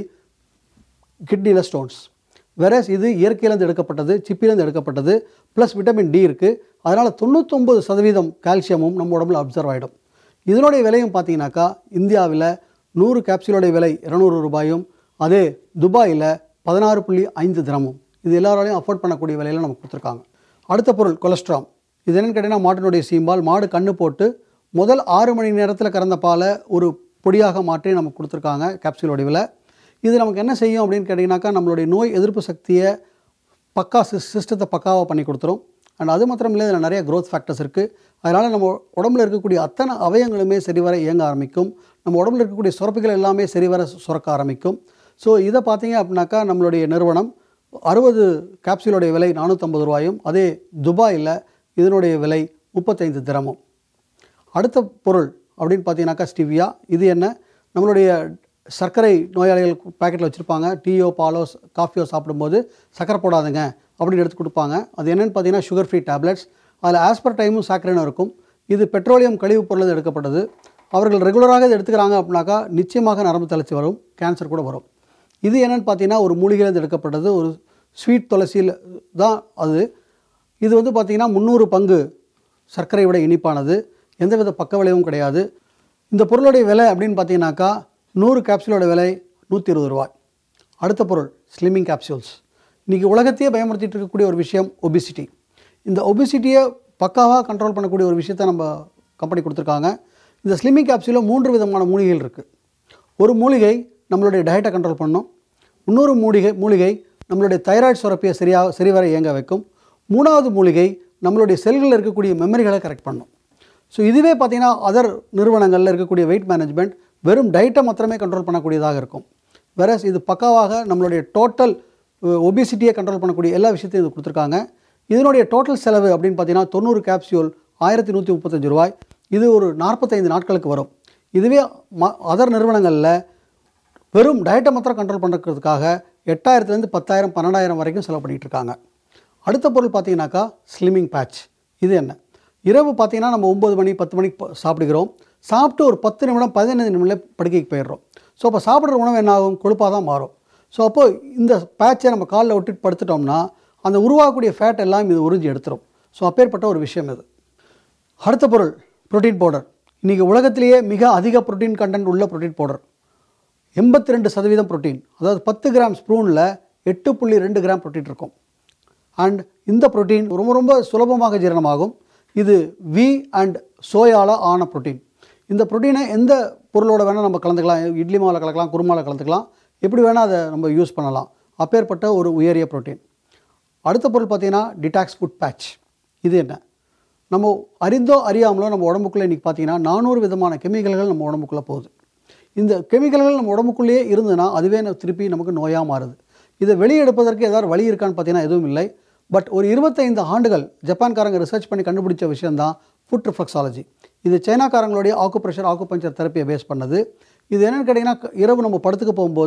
கிட்னியில் ஸ்டோன்ஸ் வெரஸ் இது இயற்கையிலேருந்து எடுக்கப்பட்டது சிப்பிலேருந்து எடுக்கப்பட்டது ப்ளஸ் விட்டமின் டி இருக்குது அதனால் தொண்ணூத்தொம்பது சதவீதம் கால்சியமும் நம்ம உடம்புல அப்சர்வ் ஆகிடும் இதனுடைய விலையும் பார்த்தீங்கன்னாக்கா இந்தியாவில் நூறு கேப்சூலோடைய விலை இரநூறு ரூபாயும் அதே துபாயில் பதினாறு புள்ளி ஐந்து தினமும் இது எல்லாராலையும் அஃபோர்ட் பண்ணக்கூடிய விலையில் நமக்கு கொடுத்துருக்காங்க அடுத்த பொருள் கொலஸ்ட்ரால் இது என்னென்னு கேட்டிங்கன்னா மாட்டினுடைய சீம்பால் மாடு கண்ணு போட்டு முதல் ஆறு மணி நேரத்தில் கறந்த பாலை ஒரு பொடியாக மாற்றி நமக்கு கொடுத்துருக்காங்க கேப்சூல் வடிவில் இது நமக்கு என்ன செய்யும் அப்படின்னு கேட்டிங்கனாக்கா நம்மளுடைய நோய் எதிர்ப்பு சக்தியை பக்கா சிஸ் சிஸ்டத்தை பக்காவாக பண்ணி கொடுத்துரும் அண்ட் அது மாத்திரம் இல்லை இதில் நிறைய growth ஃபேக்டர்ஸ் இருக்குது அதனால் நம்ம உடம்புல இருக்கக்கூடிய அத்தனை அவயங்களுமே சரிவர இயங்க ஆரம்பிக்கும் நம்ம உடம்புல இருக்கக்கூடிய சுரப்புகள் எல்லாமே சரிவர சு- சுரக்க ஆரம்பிக்கும் ஸோ இதை பார்த்தீங்க அப்படின்னாக்கா நம்மளுடைய நிறுவனம் அறுபது கேப்சூலோடைய விலை நானூற்றம்பது ரூபாயும் அதே துபாயில் இதனுடைய விலை முப்பத்தைந்து திரமும் அடுத்த பொருள் அப்படின்னு பார்த்தீங்கன்னாக்கா ஸ்டிவியா இது என்ன நம்மளுடைய சர்க்கரை நோயாளிகள் பாக்கெட்டில் வச்சுருப்பாங்க டீயோ பாலோ ஸ்- காஃபியோ சாப்பிடும்போது சர்க்கரை போடாதுங்க அப்படின்னு எடுத்து கொடுப்பாங்க அது என்னென்னு பார்த்தீங்கன்னா சுகர் ஃப்ரீ டேப்லெட்ஸ் அதில் ஆஸ்பர்டைமும் சாக்கரைனும் இருக்கும் இது பெட்ரோலியம் கழிவுப் பொருள் எடுக்கப்பட்டது அவர்கள் ரெகுலராக இது எடுத்துக்கிறாங்க அப்படின்னாக்கா நிச்சயமாக நரம்பு தளர்ச்சி வரும் கேன்சர் கூட வரும் இது என்னென்னு பார்த்தீங்கன்னா ஒரு மூலிகையிலேருந்து எடுக்கப்பட்டது ஒரு ஸ்வீட் துளசியில் தான் அது இது வந்து பார்த்திங்கன்னா முந்நூறு பங்கு சர்க்கரை விட இனிப்பானது எந்தவித பக்க விளைவும் கிடையாது இந்த பொருளுடைய விலை அப்படின்னு பார்த்தீங்கன்னாக்கா நூறு கேப்சூலோட விலை நூற்றி இருபது ரூபாய் அடுத்த பொருள் ஸ்லிம்மிங் கேப்சூல்ஸ் இன்றைக்கி உலகத்தையே பயமுறுத்திட்டு இருக்கக்கூடிய ஒரு விஷயம் ஒபிசிட்டி இந்த ஒபிசிட்டியை பக்காவாக கண்ட்ரோல் பண்ணக்கூடிய ஒரு விஷயத்தை நம்ம கம்பெனி கொடுத்துருக்காங்க இந்த ஸ்லிம்மிங் கேப்சூலில் மூன்று விதமான மூலிகைகள் இருக்குது ஒரு மூலிகை நம்மளுடைய டயட்டை கண்ட்ரோல் பண்ணும் இன்னொரு மூலிகை மூலிகை நம்மளுடைய தைராய்டு சுரப்பியை சரியாக சரிவர இயங்க வைக்கும் மூணாவது மூலிகை நம்மளுடைய செல்களில் இருக்கக்கூடிய மெமரிகளை கரெக்ட் பண்ணும் ஸோ இதுவே பார்த்தீங்கன்னா அதர் நிறுவனங்களில் இருக்கக்கூடிய வெயிட் மேனேஜ்மெண்ட் வெறும் டயட்டை மாத்திரமே கண்ட்ரோல் பண்ணக்கூடியதாக இருக்கும் வேறஸ் இது பக்காவாக நம்மளுடைய டோட்டல் ஒபிசிட்டியை கண்ட்ரோல் பண்ணக்கூடிய எல்லா விஷயத்தையும் இது கொடுத்துருக்காங்க இதனுடைய டோட்டல் செலவு அப்படின்னு பார்த்தீங்கன்னா தொண்ணூறு கேப்சியூல் ஆயிரத்தி நூற்றி முப்பத்தஞ்சு ரூபாய் இது ஒரு நாற்பத்தைந்து நாட்களுக்கு வரும் இதுவே ம அதர் நிறுவனங்களில் வெறும் டயட்டை மாத்திரம் கண்ட்ரோல் பண்ணுறதுக்காக எட்டாயிரத்துலேருந்து பத்தாயிரம் பன்னெண்டாயிரம் வரைக்கும் செலவு பண்ணிகிட்டு இருக்காங்க அடுத்த பொருள் பார்த்தீங்கன்னாக்கா ஸ்லிம்மிங் பேட்ச் இது என்ன இரவு பார்த்தீங்கன்னா நம்ம ஒம்பது மணி பத்து மணிக்கு ப- சாப்பிடுகிறோம் சாப்பிட்டு ஒரு பத்து நிமிடம் பதினைந்து நிமிடம் படுக்கைக்கு போயிடுறோம் ஸோ அப்போ சாப்பிட்ற உணவு என்ன ஆகும் கொழுப்பாக தான் மாறும் ஸோ அப்போது இந்த பேட்சை நம்ம காலில் விட்டுட்டு படுத்துட்டோம்னா அந்த உருவாகக்கூடிய ஃபேட் எல்லாம் இது உறிஞ்சி எடுத்துரும் ஸோ அப்பேற்பட்ட ஒரு விஷயம் இது அடுத்த பொருள் புரோட்டீன் பவுடர் இன்றைக்கி உலகத்திலேயே மிக அதிக புரோட்டீன் கண்டென்ட் உள்ள புரோட்டீன் பவுடர் எண்பத்தி ரெண்டு சதவீதம் புரோட்டீன் அதாவது பத்து கிராம் ஸ்பூனில் எட்டு புள்ளி ரெண்டு கிராம் புரோட்டீன் இருக்கும் அண்ட் இந்த புரோட்டீன் ரொம்ப ரொம்ப சுலபமாக ஜீரணமாகும் இது வி அண்ட் சோயால ஆன புரோட்டீன் இந்த புரோட்டீனை எந்த பொருளோட வேணால் நம்ம கலந்துக்கலாம் இட்லி மாவில் கலக்கலாம் குருமாவில் கலந்துக்கலாம் எப்படி வேணால் அதை நம்ம யூஸ் பண்ணலாம் அப்பேற்பட்ட ஒரு உயரிய புரோட்டீன் அடுத்த பொருள் பார்த்தீங்கன்னா டிடாக்ஸ் ஃபுட் பேட்ச் இது என்ன நம்ம அறிந்தோ அறியாமலோ நம்ம உடம்புக்குள்ளே இன்றைக்கி பார்த்தீங்கன்னா நானூறு விதமான கெமிக்கல்கள் நம்ம உடம்புக்குள்ளே போகுது இந்த கெமிக்கல்கள் நம்ம உடம்புக்குள்ளேயே இருந்ததுன்னா அதுவே நம்ம திருப்பி நமக்கு நோயாக மாறுது இதை வெளியே எடுப்பதற்கு ஏதாவது வழி இருக்கான்னு பார்த்தீங்கன்னா எதுவும் இல்லை பட் ஒரு இருபத்தைந்து ஆண்டுகள் ஜப்பான்காரங்க ரிசர்ச் பண்ணி கண்டுபிடிச்ச விஷயம்தான் ஃபுட் ரிஃப்ளெக்ஸாலஜி இது சைனாக்காரங்களுடைய ஆக்குப்ரெஷர் ஆக்குபஞ்சர் தெரப்பியை பேஸ் பண்ணது இது என்னென்னு கேட்டிங்கன்னா க- இரவு நம்ம படுத்துக்க போகும்போது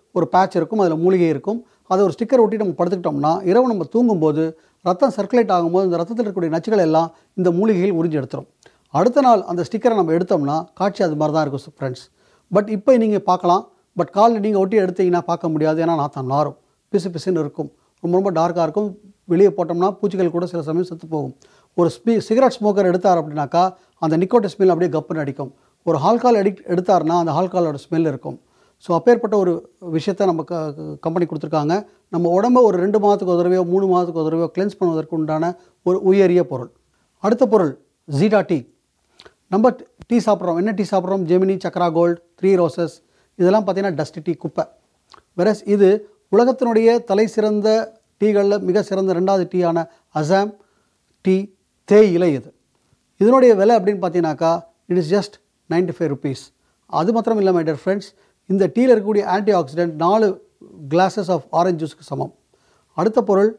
ஒரு பேட்ச் இருக்கும் அதில் மூலிகை இருக்கும் அதை ஒரு ஸ்டிக்கர் ஒட்டி நம்ம படுத்துக்கிட்டோம்னா இரவு நம்ம தூங்கும்போது ரத்தம் சர்க்குலேட் ஆகும்போது இந்த ரத்தத்தில் இருக்கக்கூடிய நச்சுகள் எல்லாம் இந்த மூலிகையில் உறிஞ்சி எடுத்துரும் அடுத்த நாள் அந்த ஸ்டிக்கரை நம்ம எடுத்தோம்னா காட்சி அது மாதிரி தான் இருக்கும் ஃப்ரெண்ட்ஸ் பட் இப்போ நீங்கள் பார்க்கலாம் பட் காலில் நீங்கள் ஒட்டி எடுத்தீங்கன்னா பார்க்க முடியாது ஏன்னா நாத்தம் நாரும் பிசு பிசுன்னு இருக்கும் ரொம்ப ரொம்ப டார்க்காக இருக்கும் வெளியே போட்டோம்னா பூச்சிகள் கூட சில சமயம் செத்து போகும் ஒரு ஸ்பீ சிகரெட் ஸ்மோக்கர் எடுத்தார் அப்படின்னாக்கா அந்த நிக்கோட்டி ஸ்மெல் அப்படியே கப்புன்னு அடிக்கும் ஒரு ஹால்கால் எடிக் எடுத்தார்னா அந்த ஹால்காலோட ஸ்மெல் இருக்கும் ஸோ அப்பேற்பட்ட ஒரு விஷயத்தை நம்ம க கம்பெனி கொடுத்துருக்காங்க நம்ம உடம்ப ஒரு ரெண்டு மாதத்துக்கு ஒரு தடவையோ மூணு மாதத்துக்கு ஒரு தடவையோ கிளென்ஸ் பண்ணுவதற்கு உண்டான ஒரு உயரிய பொருள் அடுத்த பொருள் ஜீடா டீ நம்ம டீ சாப்பிட்றோம் என்ன டீ சாப்பிட்றோம் Gemini Chakra Gold Three Roses இதெல்லாம் பார்த்தீங்கன்னா டஸ்ட் டீ குப்பை வெரஸ் இது உலகத்தினுடைய தலை சிறந்த டீகளில் மிக சிறந்த ரெண்டாவது டீயான அசாம் டீ தேய் இலை இது இதனுடைய விலை அப்படின்னு பார்த்தீங்கன்னாக்கா it is just ninety five rupees அது மாத்திரம் இல்லை மை டியர் ஃப்ரெண்ட்ஸ் இந்த டீயில் இருக்கக்கூடிய ஆன்டி ஆக்சிடென்ட் நாலு கிளாஸஸ் ஆஃப் ஆரஞ்சு ஜூஸ்க்கு சமம் அடுத்த பொருள்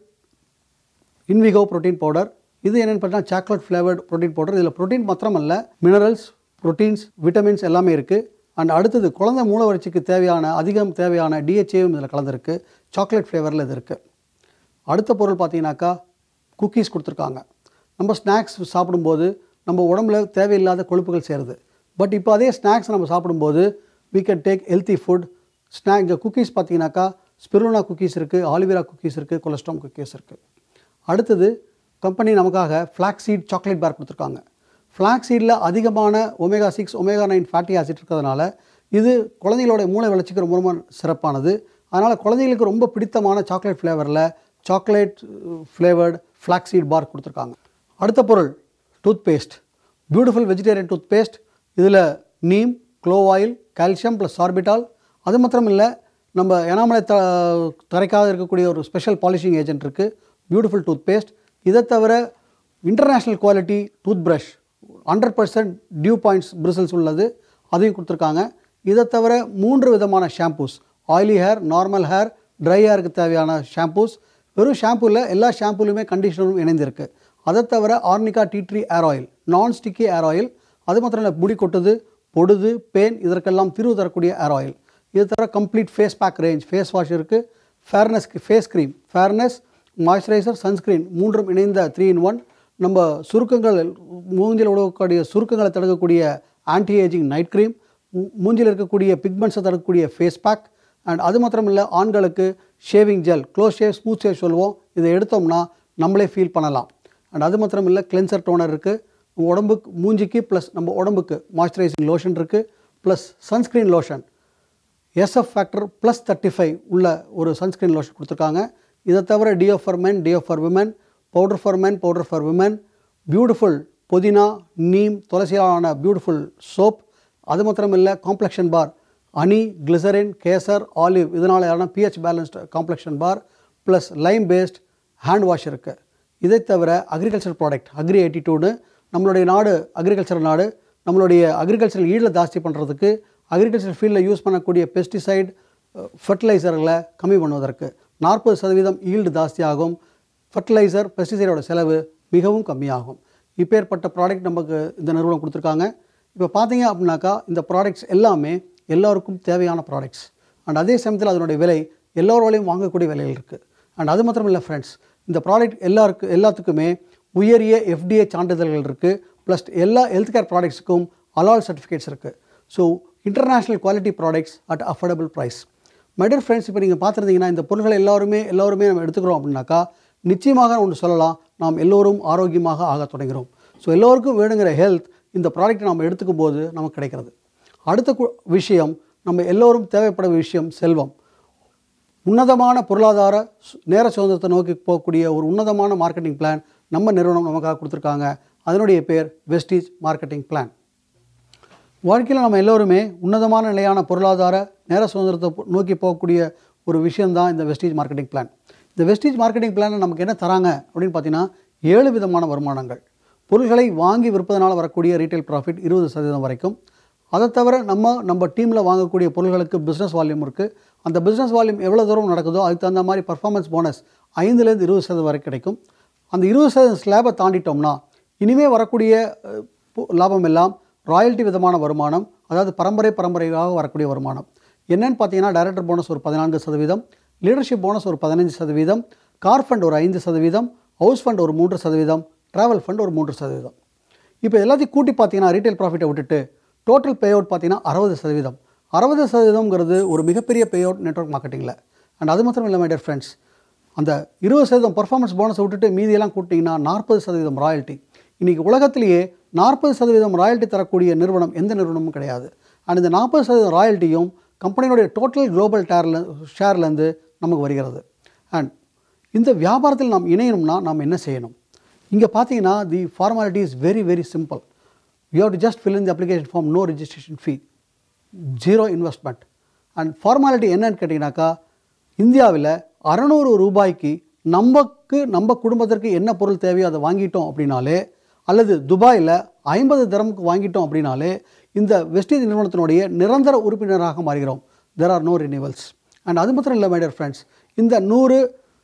இன்விகோ புரோட்டீன் பவுடர் இது என்னென்னு பார்த்தீங்கன்னா சாக்லேட் ஃப்ளேவர்ட் புரோட்டீன் பவுடர் இதில் புரோட்டீன் மாத்திரமல்ல மினரல்ஸ் புரோட்டீன்ஸ் விட்டமின்ஸ் எல்லாமே இருக்குது அண்ட் அடுத்தது குழந்தை மூல வளர்ச்சிக்கு தேவையான அதிகம் தேவையான டிஹெச்ஏவும் இதில் கலந்துருக்கு சாக்லேட் ஃப்ளேவரில் இது இருக்குது அடுத்த பொருள் பார்த்தீங்கன்னாக்கா குக்கீஸ் கொடுத்துருக்காங்க நம்ம ஸ்நாக்ஸ் சாப்பிடும்போது நம்ம உடம்புல தேவையில்லாத கொழுப்புகள் சேருது பட் இப்போ அதே ஸ்நாக்ஸ் நம்ம சாப்பிடும்போது we can take healthy food snack இங்கே குக்கீஸ் பார்த்தீங்கன்னாக்கா ஸ்பிருனா குக்கீஸ் இருக்குது ஆலிவேரா குக்கீஸ் இருக்குது கொலஸ்ட்ராம் குக்கீஸ் இருக்குது அடுத்தது கம்பெனி நமக்காக ஃப்ளாக் சீட் சாக்லேட் பார் கொடுத்துருக்காங்க ஃப்ளாக் சீடில் அதிகமான omega six omega nine fatty acid இருக்கிறதுனால இது குழந்தைகளோட மூளை வளர்ச்சிக்கு ரொம்ப ரொம்ப சிறப்பானது அதனால் குழந்தைகளுக்கு ரொம்ப பிடித்தமான சாக்லேட் ஃப்ளேவரில் chocolate flavoured flax seed bar கொடுத்துருக்காங்க அடுத்த பொருள் tooth paste beautiful vegetarian tooth paste இதில் neem clove oil calcium plus sorbitol அது மாத்திரம் இல்லை நம்ம எனாமலை த தரைக்காக இருக்கக்கூடிய ஒரு ஸ்பெஷல் பாலிஷிங் ஏஜென்ட் இருக்குது பியூட்டிஃபுல் டூத் பேஸ்ட் இதை தவிர international quality tooth brush hundred percent dew points bristles உள்ளது அதையும் கொடுத்துருக்காங்க இதை தவிர மூன்று விதமான shampoos oily hair normal hair dry ஹேருக்கு தேவையான ஷாம்பூஸ் வெறும் ஷாம்பூவில் எல்லா ஷாம்பூலையுமே கண்டிஷனரும் இணைந்திருக்கு அதை தவிர arnica tea tree hair oil non sticky hair oil அது மாத்திரம் இல்லை முடி கொட்டுது பொடுது பேன் இதற்கெல்லாம் தீர்வு தரக்கூடிய ஏர் ஆயில் இது தவிர complete face pack range face wash இருக்குது fairness face cream fairness moisturiser sunscreen மூன்றும் இணைந்த த்ரீ இன் ஒன் நம்ம சுருக்கங்கள் மூஞ்சில் உடக்கூடிய சுருக்கங்களை தடுக்கக்கூடிய ஆன்டி ஏஜிங் நைட் க்ரீம் மூஞ்சில் இருக்கக்கூடிய பிக்மெண்ட்ஸை தடுக்கக்கூடிய ஃபேஸ் பேக் அண்ட் அது மாத்திரம் இல்லை ஆண்களுக்கு shaving gel close shave smooth shave சொல்லுவோம் இதை எடுத்தோம்னா நம்மளே ஃபீல் பண்ணலாம் அண்ட் அது மாத்திரம் இல்லை கிளென்சர் டோனர் இருக்குது உடம்புக்கு மூஞ்சிக்கு ப்ளஸ் நம்ம உடம்புக்கு மாய்ஸ்சரைசிங் லோஷன் இருக்குது plus sunscreen lotion SF factor plus thirty five உள்ள ஒரு சன்ஸ்க்ரீன் லோஷன் கொடுத்துருக்காங்க இதை தவிர deo for men deo for women powder for men powder for women beautiful புதினா நீம் துளசியாலான பியூட்டிஃபுல் சோப் அது மாத்திரம் இல்லை காம்ப்ளெக்ஷன் பார் அனி கிளிசரின் கேசர் ஆலிவ் இதனாலான pH balanced complexion bar plus lime paste hand wash இருக்குது இதை தவிர அக்ரிகல்ச்சர் ப்ராடக்ட் அக்ரி எயிட்டிடியூடு நம்மளுடைய நாடு அக்ரிகல்ச்சர் நாடு நம்மளுடைய அக்ரிகல்ச்சர் ஈல்டை ஜாஸ்தி பண்ணுறதுக்கு அக்ரிகல்ச்சர் ஃபீல்டில் யூஸ் பண்ணக்கூடிய பெஸ்டிசைட் ஃபர்டிலைசர்களை கம்மி பண்ணுவதற்கு நாற்பது சதவீதம் ஈல்டு ஜாஸ்தியாகும் ஃபர்டிலைசர் பெஸ்டிசைடோட செலவு மிகவும் கம்மியாகும் இப்பேற்பட்ட ப்ராடக்ட் நமக்கு இந்த நிறுவனம் கொடுத்துருக்காங்க இப்போ பார்த்தீங்க அப்படின்னாக்கா இந்த ப்ராடக்ட்ஸ் எல்லாமே எல்லாருக்கும் தேவையான ப்ராடக்ட்ஸ் அண்ட் அதே சமயத்தில் அதனுடைய விலை எல்லோராலையும் வாங்கக்கூடிய விலையில் இருக்குது அண்ட் அது மாத்திரம் இல்லை ஃப்ரெண்ட்ஸ் இந்த ப்ராடக்ட் எல்லாருக்கு எல்லாத்துக்குமே உயரிய எஃப்டிஏ சான்றிதழ்கள் இருக்குது ப்ளஸ் எல்லா ஹெல்த் கேர் ப்ராடக்ட்ஸுக்கும் அலால் சர்டிஃபிகேட்ஸ் இருக்குது so international quality products at affordable price my dear friends இப்போ நீங்கள் பார்த்துருந்தீங்கன்னா இந்த பொருட்களை எல்லாருமே எல்லாருமே நம்ம எடுத்துக்கிறோம் அப்படின்னாக்கா நிச்சயமாக ஒன்று சொல்லலாம் நாம் எல்லோரும் ஆரோக்கியமாக ஆக தொடங்குகிறோம் ஸோ எல்லோருக்கும் வேணுங்கிற ஹெல்த் இந்த ப்ராடக்ட்டை நம்ம எடுத்துக்கும் போது நமக்கு கிடைக்கிறது அடுத்த கு- விஷயம் நம்ம எல்லோரும் தேவைப்பட விஷயம் செல்வம் உன்னதமான பொருளாதார சு- நேர சுதந்திரத்தை நோக்கி போகக்கூடிய ஒரு உன்னதமான மார்க்கெட்டிங் பிளான் நம்ம நிறுவனம் நமக்காக கொடுத்துருக்காங்க அதனுடைய பேர் வெஸ்டீஜ் மார்க்கெட்டிங் பிளான் வாழ்க்கையில் நம்ம எல்லோருமே உன்னதமான நிலையான பொருளாதார நேர சுதந்திரத்தை போ- நோக்கி போகக்கூடிய ஒரு விஷயம்தான் இந்த வெஸ்டீஜ் மார்க்கெட்டிங் பிளான் இந்த வெஸ்டீஜ் மார்க்கெட்டிங் பிளானில் நமக்கு என்ன தராங்க அப்படின்னு பார்த்தீங்கன்னா ஏழு விதமான வருமானங்கள் பொருள்களை வாங்கி விற்பதனால் வரக்கூடிய ரீட்டைல் ப்ராஃபிட் இருபது சதவீதம் வரைக்கும் அதை தவிர நம்ம நம்ம டீமில் வாங்கக்கூடிய பொருள்களுக்கு பிஸ்னஸ் வால்யூம் இருக்குது அந்த பிஸ்னஸ் வால்யூம் எவ்வளோ தூரம் நடக்குதோ அதுக்கு தகுந்த மாதிரி பர்ஃபார்மன்ஸ் போனஸ் ஐந்துலேருந்து இருபது சதவீதம் வரைக்கும் கிடைக்கும் அந்த இருபது சதவீதம் ஸ்லாபை தாண்டிட்டோம்னா இனிமே வரக்கூடிய அஹ், பு- லாபம் எல்லாம் ராயல்ட்டி விதமான வருமானம் அதாவது பரம்பரை பரம்பரையாக வரக்கூடிய வருமானம் என்னன்னு பார்த்தீங்கன்னா டைரக்டர் போனஸ் ஒரு பதினான்கு சதவீதம் லீடர்ஷிப் போனஸ் ஒரு பதினஞ்சு சதவீதம் கார் ஃபண்ட் ஒரு ஐந்து சதவீதம் ஹவுஸ் ஃபண்ட் ஒரு மூன்று சதவீதம் ட்ராவல் ஃபண்ட் ஒரு மூன்று சதவீதம் இப்போ எல்லாத்தையும் கூட்டி பார்த்தீங்கன்னா ரீட்டைல் ப்ராஃபிட்டை விட்டுட்டு டோட்டல் பே அவுட் பார்த்தீங்கன்னா அறுபது சதவீதம் அறுபது சதவீதம்ங்கிறது ஒரு மிகப்பெரிய பே அவுட் நெட்ஒர்க் மார்க்கெட்டிங்கில் அண்ட் அது மாத்திரம் இல்லை மை டியர் ஃப்ரெண்ட்ஸ் அந்த இருபது சதவீதம் பர்ஃபார்மன்ஸ் போனஸை விட்டுட்டு மீதியெல்லாம் கூட்டிங்கன்னா நாற்பது சதவீதம் ராயல்ட்டி இன்றைக்கி உலகத்திலேயே நாற்பது சதவீதம் ராயல்ட்டி தரக்கூடிய நிறுவனம் எந்த நிறுவனமும் கிடையாது அண்ட் இந்த நாற்பது சதவீதம் ராயல்ட்டியும் கம்பெனியோடைய டோட்டல் குளோபல் டேரில் ஷேர்லேருந்து நமக்கு வருகிறது அண்ட் இந்த வியாபாரத்தில் நாம் இணையணும்னா நாம் என்ன செய்யணும் இங்கே பார்த்தீங்கன்னா the formality is very very simple you have to just fill in the application form no registration fee zero investment and formality என்னன்னு கேட்டிங்கனாக்கா இந்தியாவில் அறநூறு ரூபாய்க்கு நமக்கு நம்ம குடும்பத்திற்கு என்ன பொருள் தேவையோ அதை வாங்கிட்டோம் அப்படின்னாலே அல்லது துபாயில் ஐம்பது தரமுக்கு வாங்கிட்டோம் அப்படின்னாலே இந்த வெஸ்டீஸ் நிறுவனத்தினுடைய நிரந்தர உறுப்பினராக மாறுகிறோம் there are no renewals and அது மாத்திரம் இல்லை மைடியர் ஃப்ரெண்ட்ஸ் இந்த நூறு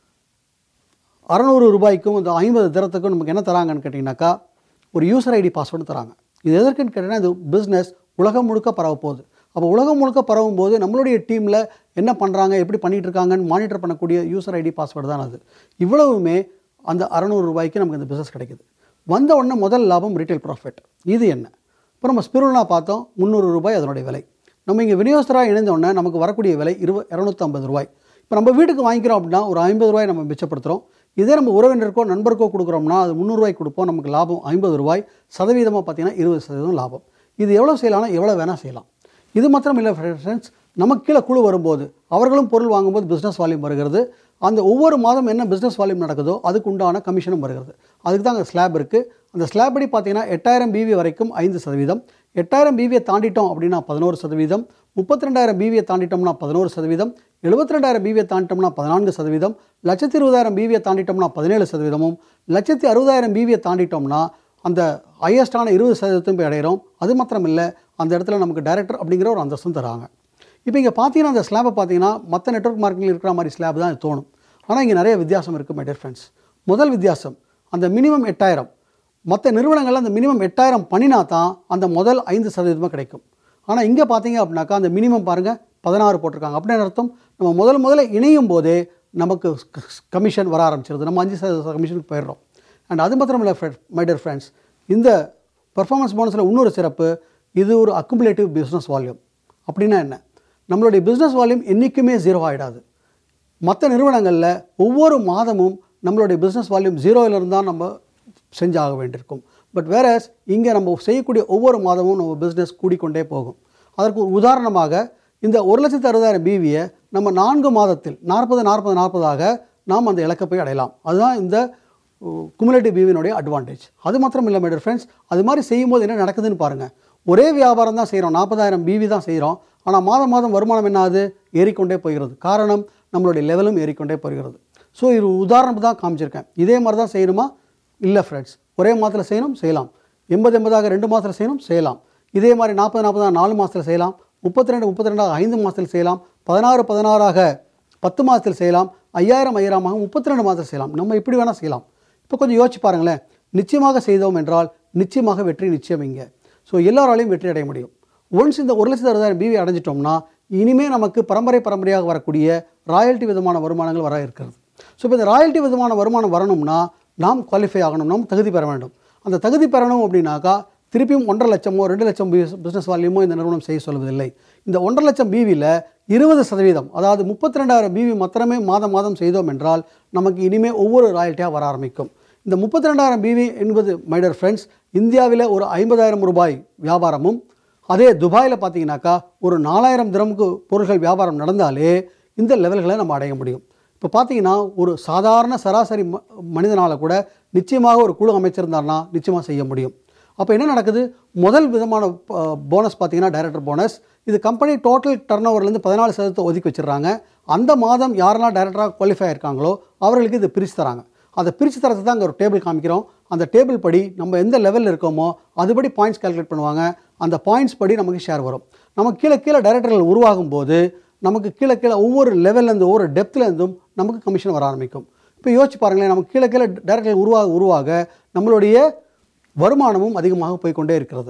அறநூறு ரூபாய்க்கும் இந்த ஐம்பது திரத்துக்கும் நமக்கு என்ன தராங்கன்னு கேட்டிங்கனாக்கா ஒரு யூசர் ஐடி பாஸ்வேர்டு தராங்க இது எதற்குன்னு கேட்டிங்கன்னா இது பிஸ்னஸ் உலகம் முழுக்க பரவ போகுது அப்போ உலகம் முழுக்க பரவும் போது நம்மளுடைய டீமில் என்ன பண்ணுறாங்க எப்படி பண்ணிகிட்டு இருக்காங்கன்னு மானிட்டர் பண்ணக்கூடிய யூசர் ஐடி பாஸ்வேர்டு தான் அது இவ்வளவுமே அந்த அறநூறு ரூபாய்க்கு நமக்கு இந்த பிஸ்னஸ் கிடைக்குது வந்த உடனே முதல் லாபம் ரீட்டைல் ப்ராஃபிட் இது என்ன இப்போ நம்ம ஸ்பிருனா பார்த்தோம் முந்நூறு ரூபாய் அதனுடைய விலை நம்ம இங்கே விநியோகஸ்தராக இணைந்த உடனே நமக்கு வரக்கூடிய விலை இருவ இரநூத்தம்பது ரூபாய் இப்போ நம்ம வீட்டுக்கு வாங்கிக்கிறோம் அப்படின்னா ஒரு ஐம்பது ரூபாய் நம்ம மிச்சப்படுத்துகிறோம் இதே நம்ம உறவினருக்கோ நண்பருக்கோ கொடுக்குறோம்னா அது முந்நூறுரூவாய்க்கு கொடுப்போம் நமக்கு லாபம் ஐம்பது ரூபாய் சதவீதமாக பார்த்தீங்கன்னா இருபது சதவீதம் லாபம் இது எவ்வளோ செய்யலாம்னா எவ்வளோ வேணால் செய்யலாம் இது மாத்திரம் இல்லை ஃப்ரெண்ட்ஸ் நமக்கு கீழே குழு வரும்போது அவர்களும் பொருள் வாங்கும்போது பிஸ்னஸ் வால்யூம் வருகிறது அந்த ஒவ்வொரு மாதம் என்ன பிஸ்னஸ் வால்யூம் நடக்குதோ அதுக்கு உண்டான கமிஷனும் வருகிறது அதுக்கு தான் அங்கே ஸ்லாப் இருக்குது அந்த ஸ்லாப் படி பார்த்தீங்கன்னா எட்டாயிரம் பிவி வரைக்கும் ஐந்து சதவீதம் எட்டாயிரம் பிவியை தாண்டிட்டோம் அப்படின்னா பதினோரு சதவீதம் முப்பத்தி ரெண்டாயிரம் பிவியை தாண்டிட்டோம்னா பதினோரு சதவீதம் எழுபத்தி ரெண்டாயிரம் பிவியை தாண்டிட்டோம்னா பதினான்கு சதவீதம் லட்சத்தி இருபதாயிரம் பிவியை தாண்டிட்டோம்னா பதினேழு சதவீதமும் லட்சத்தி அறுபதாயிரம் பிவியை தாண்டிட்டோம்னா அந்த ஹையஸ்டான இருபது சதவீதத்தையும் போய் அடைகிறோம் அது மாத்திரம் இல்லை அந்த இடத்துல நமக்கு டைரக்டர் அப்படிங்கிற ஒரு அந்தஸ்தும் தராங்க இப்போ இங்கே பார்த்தீங்கன்னா அந்த ஸ்லாபை பார்த்தீங்கன்னா மற்ற நெட்ஒர்க் மார்க்கெட்டில் இருக்கிற மாதிரி ஸ்லாப் தான் இது தோணும் ஆனால் இங்கே நிறைய வித்தியாசம் இருக்குது மை டியர் ஃப்ரெண்ட்ஸ் முதல் வித்தியாசம் அந்த மினிமம் எட்டாயிரம் மற்ற நிறுவனங்கள்ல அந்த மினிமம் எட்டாயிரம் பண்ணினா தான் அந்த முதல் ஐந்து சதவீதமாக கிடைக்கும் ஆனால் இங்கே பார்த்தீங்க அப்படின்னாக்கா அந்த மினிமம் பாருங்கள் பதினாறு போட்டிருக்காங்க அப்படின்னு அர்த்தம் நம்ம முதல் முதல்ல இணையும் போதே நமக்கு கமிஷன் வர ஆரம்பிச்சிருது நம்ம அஞ்சு சதவீத கமிஷனுக்கு போயிடுறோம் அண்ட் அது மாத்திரம் இல்லை மை டியர் ஃப்ரெண்ட்ஸ் இந்த பர்ஃபார்மன்ஸ் போனஸில் இன்னொரு சிறப்பு இது ஒரு அக்குமுலேட்டிவ் பிஸ்னஸ் வால்யூம் அப்படின்னா என்ன நம்மளுடைய பிஸ்னஸ் வால்யூம் என்றைக்குமே ஜீரோ ஆகிடாது மற்ற நிறுவனங்களில் ஒவ்வொரு மாதமும் நம்மளுடைய பிஸ்னஸ் வால்யூம் ஜீரோவிலிருந்து தான் நம்ம செஞ்சாக வேண்டியிருக்கும் பட் வேற இங்கே நம்ம செய்யக்கூடிய ஒவ்வொரு மாதமும் நம்ம பிஸ்னஸ் கூடிக்கொண்டே போகும் அதற்கு ஒரு உதாரணமாக இந்த ஒரு லட்சத்து அறுபதாயிரம் பிவியை நம்ம நான்கு மாதத்தில் நாற்பது நாற்பது நாற்பதாக நாம் அந்த இலக்கை போய் அடையலாம் அதுதான் இந்த குமுலேட்டிவ் பிவினுடைய அட்வான்டேஜ் அது மாத்திரம் இல்லை மேடர் ஃப்ரெண்ட்ஸ் அது மாதிரி செய்யும்போது என்ன நடக்குதுன்னு பாருங்கள் ஒரே வியாபாரம் தான் செய்கிறோம் நாற்பதாயிரம் பிவி தான் செய்கிறோம் ஆனால் மாதம் மாதம் வருமானம் என்ன ஆகுது ஏறிக்கொண்டே போகிறது காரணம் நம்மளுடைய லெவலும் ஏறிக்கொண்டே போகிறது ஸோ இது உதாரணம் தான் காமிச்சிருக்கேன் இதே மாதிரி தான் செய்யணுமா இல்லை ஃப்ரெண்ட்ஸ் ஒரே மாதத்தில் செய்யணும் செய்யலாம் எண்பது எண்பதாக ரெண்டு மாதத்தில் செய்யணும் செய்யலாம் இதே மாதிரி நாற்பது நாற்பதாக நாலு மாதத்தில் செய்யலாம் முப்பத்தி ரெண்டு முப்பத்தி ரெண்டாக ஐந்து மாதத்தில் செய்யலாம் பதினாறு பதினாறாக பத்து மாதத்தில் செய்யலாம் ஐயாயிரம் ஐயாயிரமாக முப்பத்தி ரெண்டு மாதத்தில் செய்யலாம் நம்ம இப்படி வேணால் செய்யலாம் இப்போ கொஞ்சம் யோசிச்சு பாருங்களேன் நிச்சயமாக செய்தோம் என்றால் நிச்சயமாக வெற்றி நிச்சயம் இங்கே ஸோ எல்லாராலையும் வெற்றி அடைய முடியும் ஒன்ஸ் இந்த ஒரு லட்சத்து அறுபதாயிரம் பிவி அடைஞ்சிட்டோம்னா இனிமே நமக்கு பரம்பரை பரம்பரையாக வரக்கூடிய ராயல்ட்டி விதமான வருமானங்கள் வர இருக்கிறது ஸோ இப்போ இந்த ராயல்ட்டி விதமான வருமானம் வரணும்னா நாம் குவாலிஃபை ஆகணும் நாம் தகுதி பெற வேண்டும் அந்த தகுதி பெறணும் அப்படின்னாக்கா திருப்பியும் ஒன்றரை லட்சமோ ரெண்டு லட்சம் பிஸ்னஸ் வால்யூமோ இந்த நிறுவனம் செய்ய சொல்வதில்லை இந்த ஒன்றரை லட்சம் பிவியில் இருபது சதவீதம் அதாவது முப்பத்தி ரெண்டாயிரம் பிவி மாத்திரமே மாதம் மாதம் செய்தோம் என்றால் நமக்கு இனிமே ஒவ்வொரு ராயல்ட்டியாக வர ஆரம்பிக்கும் இந்த முப்பத்தி ரெண்டாயிரம் பிவி என்பது மைடர் ஃப்ரெண்ட்ஸ் இந்தியாவில் ஒரு ஐம்பதாயிரம் ரூபாய் வியாபாரமும் அதே துபாயில் பார்த்தீங்கன்னாக்கா ஒரு நாலாயிரம் திரமுக்கு பொருட்கள் வியாபாரம் நடந்தாலே இந்த லெவல்களை நம்ம அடைய முடியும் இப்போ பார்த்தீங்கன்னா ஒரு சாதாரண சராசரி ம மனிதனால் கூட நிச்சயமாக ஒரு குழு அமைச்சிருந்தார்னா நிச்சயமாக செய்ய முடியும் அப்போ என்ன நடக்குது முதல் விதமான போனஸ் பார்த்தீங்கன்னா டைரக்டர் போனஸ் இது கம்பெனி டோட்டல் டர்ன் ஓவர்லேருந்து பதினாலு சதவீதத்தை ஒதுக்கி வச்சிடுறாங்க அந்த மாதம் யாரெல்லாம் டைரக்டராக குவாலிஃபை இருக்காங்களோ அவர்களுக்கு இது பிரித்து தராங்க அதை பிரித்து தரது தான் அங்கே ஒரு டேபிள் காமிக்கிறோம் அந்த டேபிள் படி நம்ம எந்த லெவலில் இருக்கோமோ அதுபடி பாயிண்ட்ஸ் கால்குலேட் பண்ணுவாங்க அந்த பாயிண்ட்ஸ் படி நமக்கு ஷேர் வரும் நமக்கு கீழே கீழே டைரக்டர்கள் உருவாகும் போது நமக்கு கீழே கீழே ஒவ்வொரு லெவல்லேருந்து ஒவ்வொரு டெப்த்லேருந்தும் நமக்கு கமிஷன் வர ஆரம்பிக்கும் இப்போ யோசிச்சு பாருங்களேன் நமக்கு கீழே கீழே டைரக்டர்கள் உருவாக உருவாக நம்மளுடைய வருமானமும் அதிகமாக போய்க்கொண்டே இருக்கிறது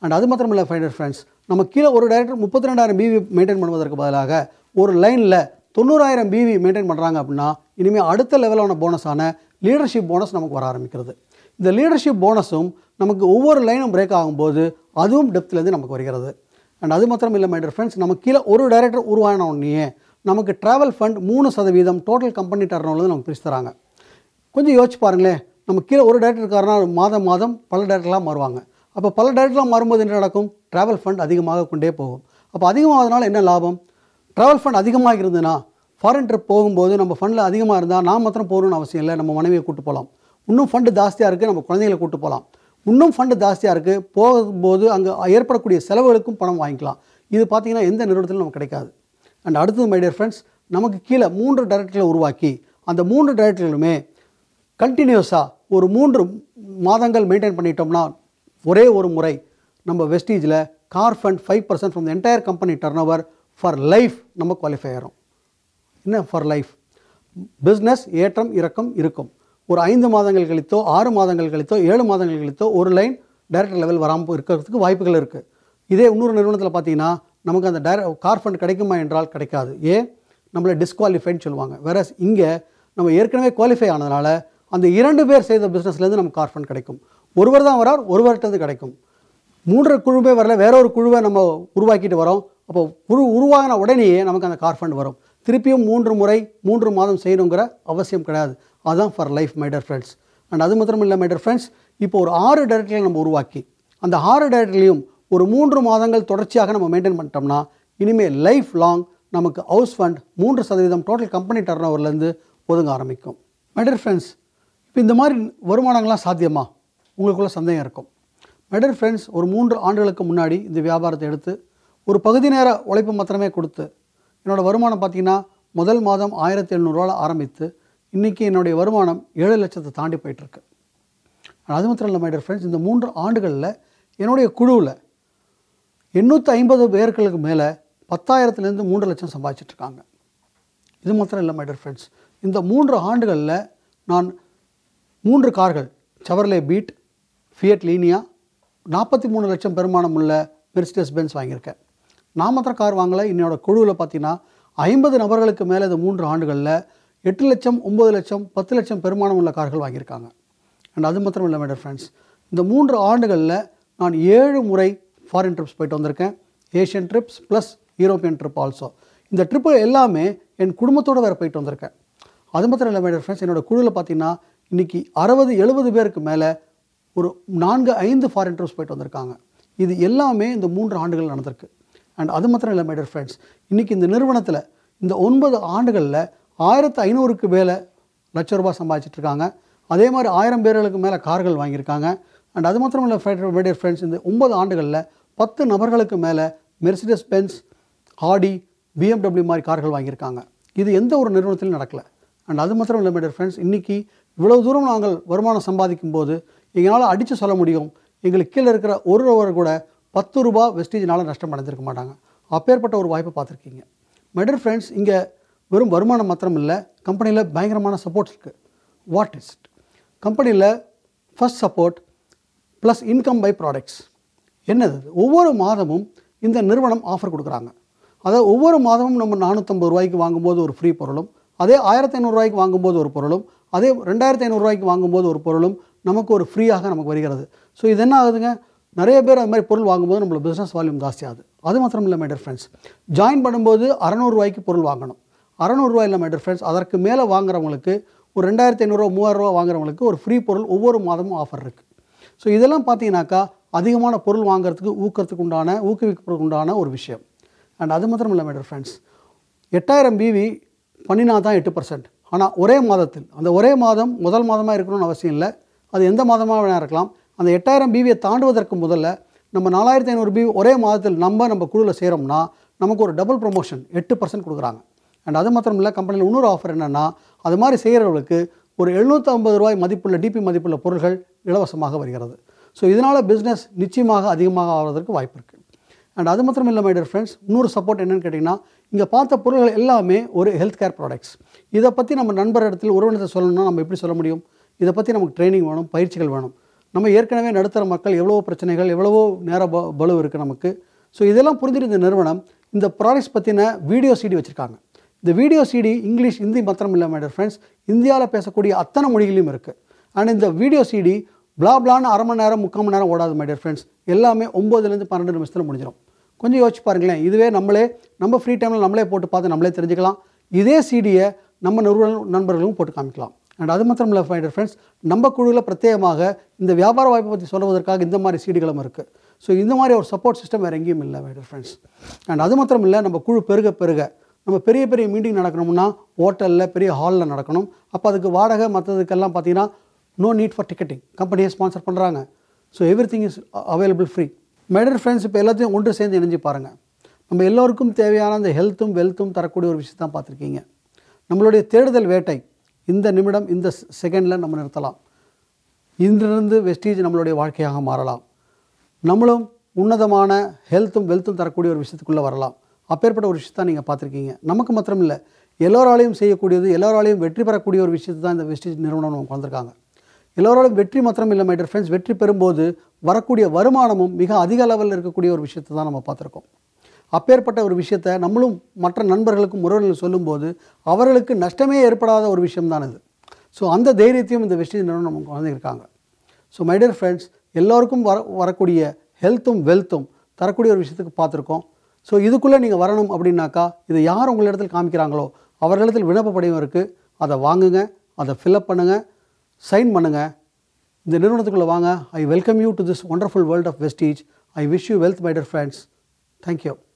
அண்ட் அது மாத்திரம் இல்லை ஃபைனர் ஃப்ரெண்ட்ஸ் நம்ம கீழே ஒரு டைரக்டர் முப்பத்தி ரெண்டாயிரம் பிவி மெயின்டைன் பண்ணுவதற்கு பதிலாக ஒரு லைனில் தொண்ணூறாயிரம் பிவி மெயின்டைன் பண்ணுறாங்க அப்படின்னா இனிமேல் அடுத்த லெவலான போனஸான லீடர்ஷிப் போனஸ் நமக்கு வர ஆரம்பிக்கிறது இந்த லீடர்ஷிப் போனஸும் நமக்கு ஒவ்வொரு லைனும் பிரேக் ஆகும்போது அதுவும் டெப்த்லேருந்து நமக்கு வருகிறது அண்ட் அது மாத்திரம் இல்லை மைடர் ஃப்ரெண்ட்ஸ் நம்ம கீழே ஒரு டைரக்டர் உருவான உடனே நமக்கு ட்ராவல் ஃபண்ட் மூணு சதவீதம் டோட்டல் கம்பெனி டர்னோவில் நமக்கு பிரித்து தராங்க கொஞ்சம் யோசிச்சு பாருங்களேன் நம்ம கீழே ஒரு டேரக்டர் இருக்காருன்னா மாதம் மாதம் பல டேரக்டர்லாம் மாறுவாங்க அப்போ பல டேரக்டர்லாம் மாறும்போது என்ன நடக்கும் ட்ராவல் ஃபண்ட் அதிகமாக கொண்டே போகும் அப்போ அதிகமாகறதுனால என்ன லாபம் ட்ராவல் ஃபண்ட் அதிகமாக இருந்ததுன்னா ஃபாரின் ட்ரிப் போகும்போது நம்ம ஃபண்டில் அதிகமாக இருந்தால் நான் மாத்திரம் போகணும்னு அவசியம் இல்லை நம்ம மனைவியை கூட்டு போகலாம் இன்னும் ஃபண்டு ஜாஸ்தியாக இருக்குது நம்ம குழந்தைகளை கூட்டு போகலாம் இன்னும் ஃபண்டு ஜாஸ்தியாக இருக்குது போகும்போது அங்கே ஏற்படக்கூடிய செலவுகளுக்கும் பணம் வாங்கிக்கலாம் இது பார்த்தீங்கன்னா எந்த நிறுவனத்திலும் நமக்கு கிடைக்காது அண்ட் அடுத்தது மை டியர் ஃப்ரெண்ட்ஸ் நமக்கு கீழே மூன்று டைரக்டர்களை உருவாக்கி அந்த மூன்று டைரக்டர்களுமே கண்டினியூஸாக ஒரு மூன்று மாதங்கள் மெயின்டைன் பண்ணிட்டோம்னா ஒரே ஒரு முறை நம்ம வெஸ்டீஜில் car fund five percent from entire company turnover for life நம்ம குவாலிஃபை ஆகிறோம் என்ன ஃபார் லைஃப் பிஸ்னஸ் ஏற்றம் இறக்கம் இருக்கும் ஒரு ஐந்து மாதங்கள் கழித்தோ ஆறு மாதங்கள் கழித்தோ ஏழு மாதங்கள் கழித்தோ ஒரு லைன் டைரக்டர் லெவல் வராமல் இருக்கிறதுக்கு வாய்ப்புகள் இருக்குது இதே இன்னொரு நிறுவனத்தில் பார்த்தீங்கன்னா நமக்கு அந்த டைர கார் ஃபண்ட் கிடைக்குமா என்றால் கிடைக்காது ஏன் நம்மளை டிஸ்குவாலிஃபைன்னு சொல்லுவாங்க வேற இங்கே நம்ம ஏற்கனவே குவாலிஃபை ஆனதுனால அந்த இரண்டு பேர் செய்த பிஸ்னஸ்லேருந்து நமக்கு கார் ஃபண்ட் கிடைக்கும் ஒருவர் தான் வரார் ஒருவர்கிட்ட கிடைக்கும் மூன்று குழுவே வரல வேற ஒரு குழுவை நம்ம உருவாக்கிட்டு வரோம் அப்போ குழு உருவாகின உடனேயே நமக்கு அந்த கார் ஃபண்ட் வரும் திருப்பியும் மூன்று முறை மூன்று மாதம் செய்யணுங்கிற அவசியம் கிடையாது அதுதான் for life my dear friends and அது மாத்திரம் இல்லை மைடர் ஃப்ரெண்ட்ஸ் இப்போ ஒரு ஆறு டைரக்டர்களை நம்ம உருவாக்கி அந்த ஆறு டைரக்டர்லையும் ஒரு மூன்று மாதங்கள் தொடர்ச்சியாக நம்ம மெயின்டைன் பண்ணிட்டோம்னா இனிமேல் லைஃப் லாங் நமக்கு ஹவுஸ் ஃபண்ட் மூன்று சதவீதம் டோட்டல் கம்பெனி டர்ன் ஓவர்லேருந்து ஒதுங்க ஆரம்பிக்கும் மைடர் ஃப்ரெண்ட்ஸ் இப்போ இந்த மாதிரி வருமானங்கள்லாம் சாத்தியமா உங்களுக்குள்ள சந்தேகம் இருக்கும் மைடர் ஃப்ரெண்ட்ஸ் ஒரு மூன்று ஆண்டுகளுக்கு முன்னாடி இந்த வியாபாரத்தை எடுத்து ஒரு பகுதி நேர உழைப்பு மாத்திரமே கொடுத்து என்னோடய வருமானம் பார்த்தீங்கன்னா முதல் மாதம் ஆயிரத்தி எழுநூறுவாவில் ஆரம்பித்து இன்றைக்கி என்னுடைய வருமானம் ஏழு லட்சத்தை தாண்டி போயிட்டுருக்கு அது மாத்திரம் இல்லை மைடர் ஃப்ரெண்ட்ஸ் இந்த மூன்று ஆண்டுகளில் என்னுடைய குழுவில் எண்ணூற்றி ஐம்பது பேர்களுக்கு மேலே பத்தாயிரத்துலேருந்து மூன்று லட்சம் சம்பாதிச்சிட்ருக்காங்க இது மாத்திரம் இல்லை மைடர் ஃப்ரெண்ட்ஸ் இந்த மூன்று ஆண்டுகளில் நான் மூன்று கார்கள் செவர்லே பீட் ஃபியட் லீனியா நாற்பத்தி மூணு லட்சம் பெருமானம் உள்ள மெர்சிடஸ் பென்ஸ் வாங்கியிருக்கேன் நான் மாத்திரம் கார் வாங்கலை என்னோட குழுவில் பார்த்தீங்கன்னா ஐம்பது நபர்களுக்கு மேலே இந்த மூன்று ஆண்டுகளில் எட்டு லட்சம் ஒம்பது லட்சம் பத்து லட்சம் பெருமானம் உள்ள கார்கள் வாங்கியிருக்காங்க அண்ட் அது மாத்திரம் இல்லை மேடர் ஃப்ரெண்ட்ஸ் இந்த மூன்று ஆண்டுகளில் நான் ஏழு முறை ஃபாரின் ட்ரிப்ஸ் போயிட்டு வந்திருக்கேன் Asian trips plus European trip also இந்த ட்ரிப்பு எல்லாமே என் குடும்பத்தோடு வேறு போயிட்டு வந்திருக்கேன் அது மாத்திரம் இல்லை மேடர் ஃப்ரெண்ட்ஸ் என்னோட குழுவில் பார்த்தீங்கன்னா இன்றைக்கி அறுபது எழுபது பேருக்கு மேலே ஒரு நான்கு ஐந்து ஃபாரின் ட்ரிப்ஸ் போயிட்டு வந்திருக்காங்க இது எல்லாமே இந்த மூன்று ஆண்டுகள் நடந்திருக்கு அண்ட் அது மாத்திரம் இல்லை மேடர் ஃப்ரெண்ட்ஸ் இன்றைக்கி இந்த நிறுவனத்தில் இந்த ஒன்பது ஆண்டுகளில் ஆயிரத்து ஐநூறுக்கு மேலே லட்ச ரூபாய் சம்பாதிச்சிட்டு இருக்காங்க அதே மாதிரி ஆயிரம் பேர்களுக்கு மேலே கார்கள் வாங்கியிருக்காங்க அண்ட் அது மாத்திரம் இல்லை மேடியர் ஃப்ரெண்ட்ஸ் இந்த ஒன்பது ஆண்டுகளில் பத்து நபர்களுக்கு மேலே மெர்சிடஸ் பென்ஸ் ஆடி பிஎம்டபிள்யூ மாதிரி கார்கள் வாங்கியிருக்காங்க இது எந்த ஒரு நிறுவனத்திலும் நடக்கலை அண்ட் அது மாத்திரம் இல்லை மேடர் ஃப்ரெண்ட்ஸ் இன்றைக்கி இவ்வளோ தூரம் நாங்கள் வருமானம் சம்பாதிக்கும் போது எங்களால் அடித்து சொல்ல முடியும் எங்களுக்கு கீழே இருக்கிற ஒருவர் கூட பத்து ரூபா வெஸ்டேஜ்னால நஷ்டம் அடைஞ்சிருக்க மாட்டாங்க அப்பேற்பட்ட ஒரு வாய்ப்பை பார்த்துருக்கீங்க மெடர் ஃப்ரெண்ட்ஸ் இங்கே வெறும் வருமானம் மாத்திரம் இல்லை கம்பெனியில் பயங்கரமான சப்போர்ட்ஸ் இருக்குது வாட் இஸ் இட் கம்பெனியில் first support plus income by products என்னது இது? ஒவ்வொரு மாதமும் இந்த நிறுவனம் ஆஃபர் கொடுக்குறாங்க அதாவது ஒவ்வொரு மாதமும் நம்ம நானூற்றம்பது ரூபாய்க்கு வாங்கும்போது ஒரு ஃப்ரீ பொருளும் அதே ஆயிரத்தி ஐநூறுரூவாய்க்கு வாங்கும்போது ஒரு பொருளும் அதே ரெண்டாயிரத்தி ஐநூறுரூவாய்க்கு வாங்கும்போது ஒரு பொருளும் நமக்கு ஒரு ஃப்ரீயாக நமக்கு வருகிறது ஸோ இது என்ன ஆகுதுங்க நிறைய பேர் அது மாதிரி பொருள் வாங்கும்போது நம்மளோட பிஸ்னஸ் வால்யூம் ஜாஸ்தியாகுது அது மாத்திரம் இல்லை மைடர் ஃப்ரெண்ட்ஸ் ஜாயின் பண்ணும்போது அறநூறுவாய்க்கு பொருள் வாங்கணும் அறநூறுவா இல்லை மைடர் ஃப்ரெண்ட்ஸ் அதற்கு மேலே வாங்குறவங்களுக்கு ஒரு ரெண்டாயிரத்தி ஐநூறுரூவா மூவாயிரரூவா வாங்குறவங்களுக்கு ஒரு ஃப்ரீ பொருள் ஒவ்வொரு மாதமும் ஆஃபர் இருக்குது ஸோ இதெல்லாம் பார்த்தீங்கன்னாக்கா அதிகமான பொருள் வாங்குறதுக்கு ஊக்கறதுக்கு உண்டான ஊக்குவிக்கிறதுக்கு உண்டான ஒரு விஷயம் அண்ட் அது மாத்திரம் இல்லை மேடர் ஃப்ரெண்ட்ஸ் எட்டாயிரம் பிவி பண்ணினா தான் எட்டு பர்சன்ட் ஆனால் ஒரே மாதத்தில் அந்த ஒரே மாதம் முதல் மாதமாக இருக்கணும்னு அவசியம் இல்லை அது எந்த மாதமாக வேணா இருக்கலாம் அந்த எட்டாயிரம் பிவியை தாண்டுவதற்கு முதல்ல நம்ம நாலாயிரத்தி ஐநூறு பிவி ஒரே மாதத்தில் நம்ம நம்ம குழுவில் சேரோம்னா நமக்கு ஒரு டபுள் ப்ரொமோஷன் எட்டு பர்சன்ட் கொடுக்குறாங்க அண்ட் அது மாத்திரம் இல்லை கம்பெனியில் இன்னொரு ஆஃபர் என்னென்னா அது மாதிரி செய்கிறவங்களுக்கு ஒரு எழுநூற்றி ஐம்பது ரூபாய் மதிப்புள்ள டிபி மதிப்புள்ள பொருட்கள் இலவசமாக வருகிறது ஸோ இதனால் பிஸ்னஸ் நிச்சயமாக அதிகமாக ஆவதற்கு வாய்ப்பு இருக்குது அண்ட் அது மாத்திரம் இல்லை மைடர் ஃப்ரெண்ட்ஸ் இன்னொரு சப்போர்ட் என்னன்னு கேட்டிங்கன்னா இங்கே பார்த்த பொருள்கள் எல்லாமே ஒரு ஹெல்த் கேர் ப்ராடக்ட்ஸ் இதை பற்றி நம்ம நண்பர் இடத்துல உறவினத்தை சொல்லணும்னா நம்ம எப்படி சொல்ல முடியும் இதை பற்றி நமக்கு ட்ரைனிங் வேணும் பயிற்சிகள் வேணும் நம்ம ஏற்கனவே நடுத்தர மக்கள் எவ்வளவோ பிரச்சனைகள் எவ்வளவோ நேர ப பலு இருக்குது நமக்கு ஸோ இதெல்லாம் புரிஞ்சுட்டு இந்த நிறுவனம் இந்த ப்ராடக்ட்ஸ் பற்றின வீடியோ சிடி வச்சுருக்காங்க இந்த வீடியோ சிடி இங்கிலீஷ் ஹிந்தி மாத்திரம் இல்லை மேடர் ஃப்ரெண்ட்ஸ் இந்தியாவில் பேசக்கூடிய அத்தனை மொழிகளிலும் இருக்குது அண்ட் இந்த வீடியோ சிடி blah பிளான்னு அரை மணி நேரம் முக்கால் மணி நேரம் ஓடாது மை டியர் ஃப்ரெண்ட்ஸ் எல்லாமே ஒம்போதுலேருந்து பன்னெண்டு நிமிஷத்தில் முடிஞ்சிடும் கொஞ்சம் யோசிச்சு பாருங்களேன் இதுவே நம்மளே நம்ம ஃப்ரீ டைமில் நம்மளே போட்டு பார்த்து நம்மளே தெரிஞ்சுக்கலாம் இதே சிடியை நம்ம நிறுவன நண்பர்களும் போட்டு காமிக்கலாம் அண்ட் அது மாத்திரம் இல்லை மை டியர் ஃப்ரெண்ட்ஸ் நம்ம குழுவில் பிரத்யேகமாக இந்த வியாபார வாய்ப்பை பற்றி சொல்லுவதற்காக இந்த மாதிரி சிடிகளும் இருக்குது ஸோ இந்த மாதிரி ஒரு சப்போர்ட் சிஸ்டம் வேறு எங்கேயும் இல்லை மை டியர் ஃப்ரெண்ட்ஸ் அண்ட் அது மாத்திரம் இல்லை நம்ம குழு பெருக பெருக நம்ம பெரிய பெரிய மீட்டிங் நடக்கணும்னா ஹோட்டலில் பெரிய ஹாலில் நடக்கணும் அப்போ அதுக்கு வாடகை மற்றதுக்கெல்லாம் பார்த்தீங்கன்னா நோ நீட் ஃபார் டிக்கெட்டிங் கம்பெனியை ஸ்பான்சர் பண்ணுறாங்க so everything is available free my dear friends இப்போ எல்லாத்தையும் ஒன்று சேர்ந்து இணைஞ்சு பாருங்கள் நம்ம எல்லோருக்கும் தேவையான அந்த ஹெல்த்தும் வெல்த்தும் தரக்கூடிய ஒரு விஷயத்தை தான் பார்த்துருக்கீங்க நம்மளுடைய தேடுதல் வேட்டை இந்த நிமிடம் இந்த செகண்டில் நம்ம நிறுத்தலாம் இன்றிலிருந்து வெஸ்டீஜ் நம்மளுடைய வாழ்க்கையாக மாறலாம் நம்மளும் உன்னதமான ஹெல்த்தும் வெல்த்தும் தரக்கூடிய ஒரு விஷயத்துக்குள்ளே வரலாம் அப்பேற்பட்ட ஒரு விஷயத்தை நீங்கள் பார்த்துருக்கீங்க நமக்கு மாத்திரம் இல்லை எல்லோராலையும் செய்யக்கூடியது எல்லோராலையும் வெற்றி பெறக்கூடிய ஒரு விஷயத்தை தான் இந்த வெஸ்டீஜ் நிறுவனம் நமக்கு வந்திருக்காங்க எல்லோராலும் வெற்றி மாத்திரம் இல்லை மைடர் ஃப்ரெண்ட்ஸ் வெற்றி பெறும்போது வரக்கூடிய வருமானமும் மிக அதிக லெவலில் இருக்கக்கூடிய ஒரு விஷயத்தை தான் நம்ம பார்த்துருக்கோம் அப்பேற்பட்ட ஒரு விஷயத்தை நம்மளும் மற்ற நண்பர்களுக்கும் உறவுகளுக்கும் சொல்லும்போது அவர்களுக்கு நஷ்டமே ஏற்படாத ஒரு விஷயம் தான் இது ஸோ அந்த தைரியத்தையும் இந்த வெஸ்டீஜ் நிறுவனம் நமக்கு வந்திருக்காங்க ஸோ மை டியர் ஃப்ரெண்ட்ஸ் எல்லோருக்கும் வர வரக்கூடிய ஹெல்த்தும் வெல்த்தும் தரக்கூடிய ஒரு விஷயத்துக்கு பார்த்துருக்கோம் ஸோ இதுக்குள்ளே நீங்கள் வரணும் அப்படின்னாக்கா இதை யார் உங்கள் இடத்துல காமிக்கிறாங்களோ அவர்களிடத்தில் விண்ணப்ப படிவம் இருக்குது அதை வாங்குங்க அதை ஃபில்அப் பண்ணுங்கள் சைன் பண்ணுங்கள் இந்த நிறுவனத்துக்குள்ளே வாங்க I welcome you to this wonderful world of Vestige I wish you wealth my dear friends thank you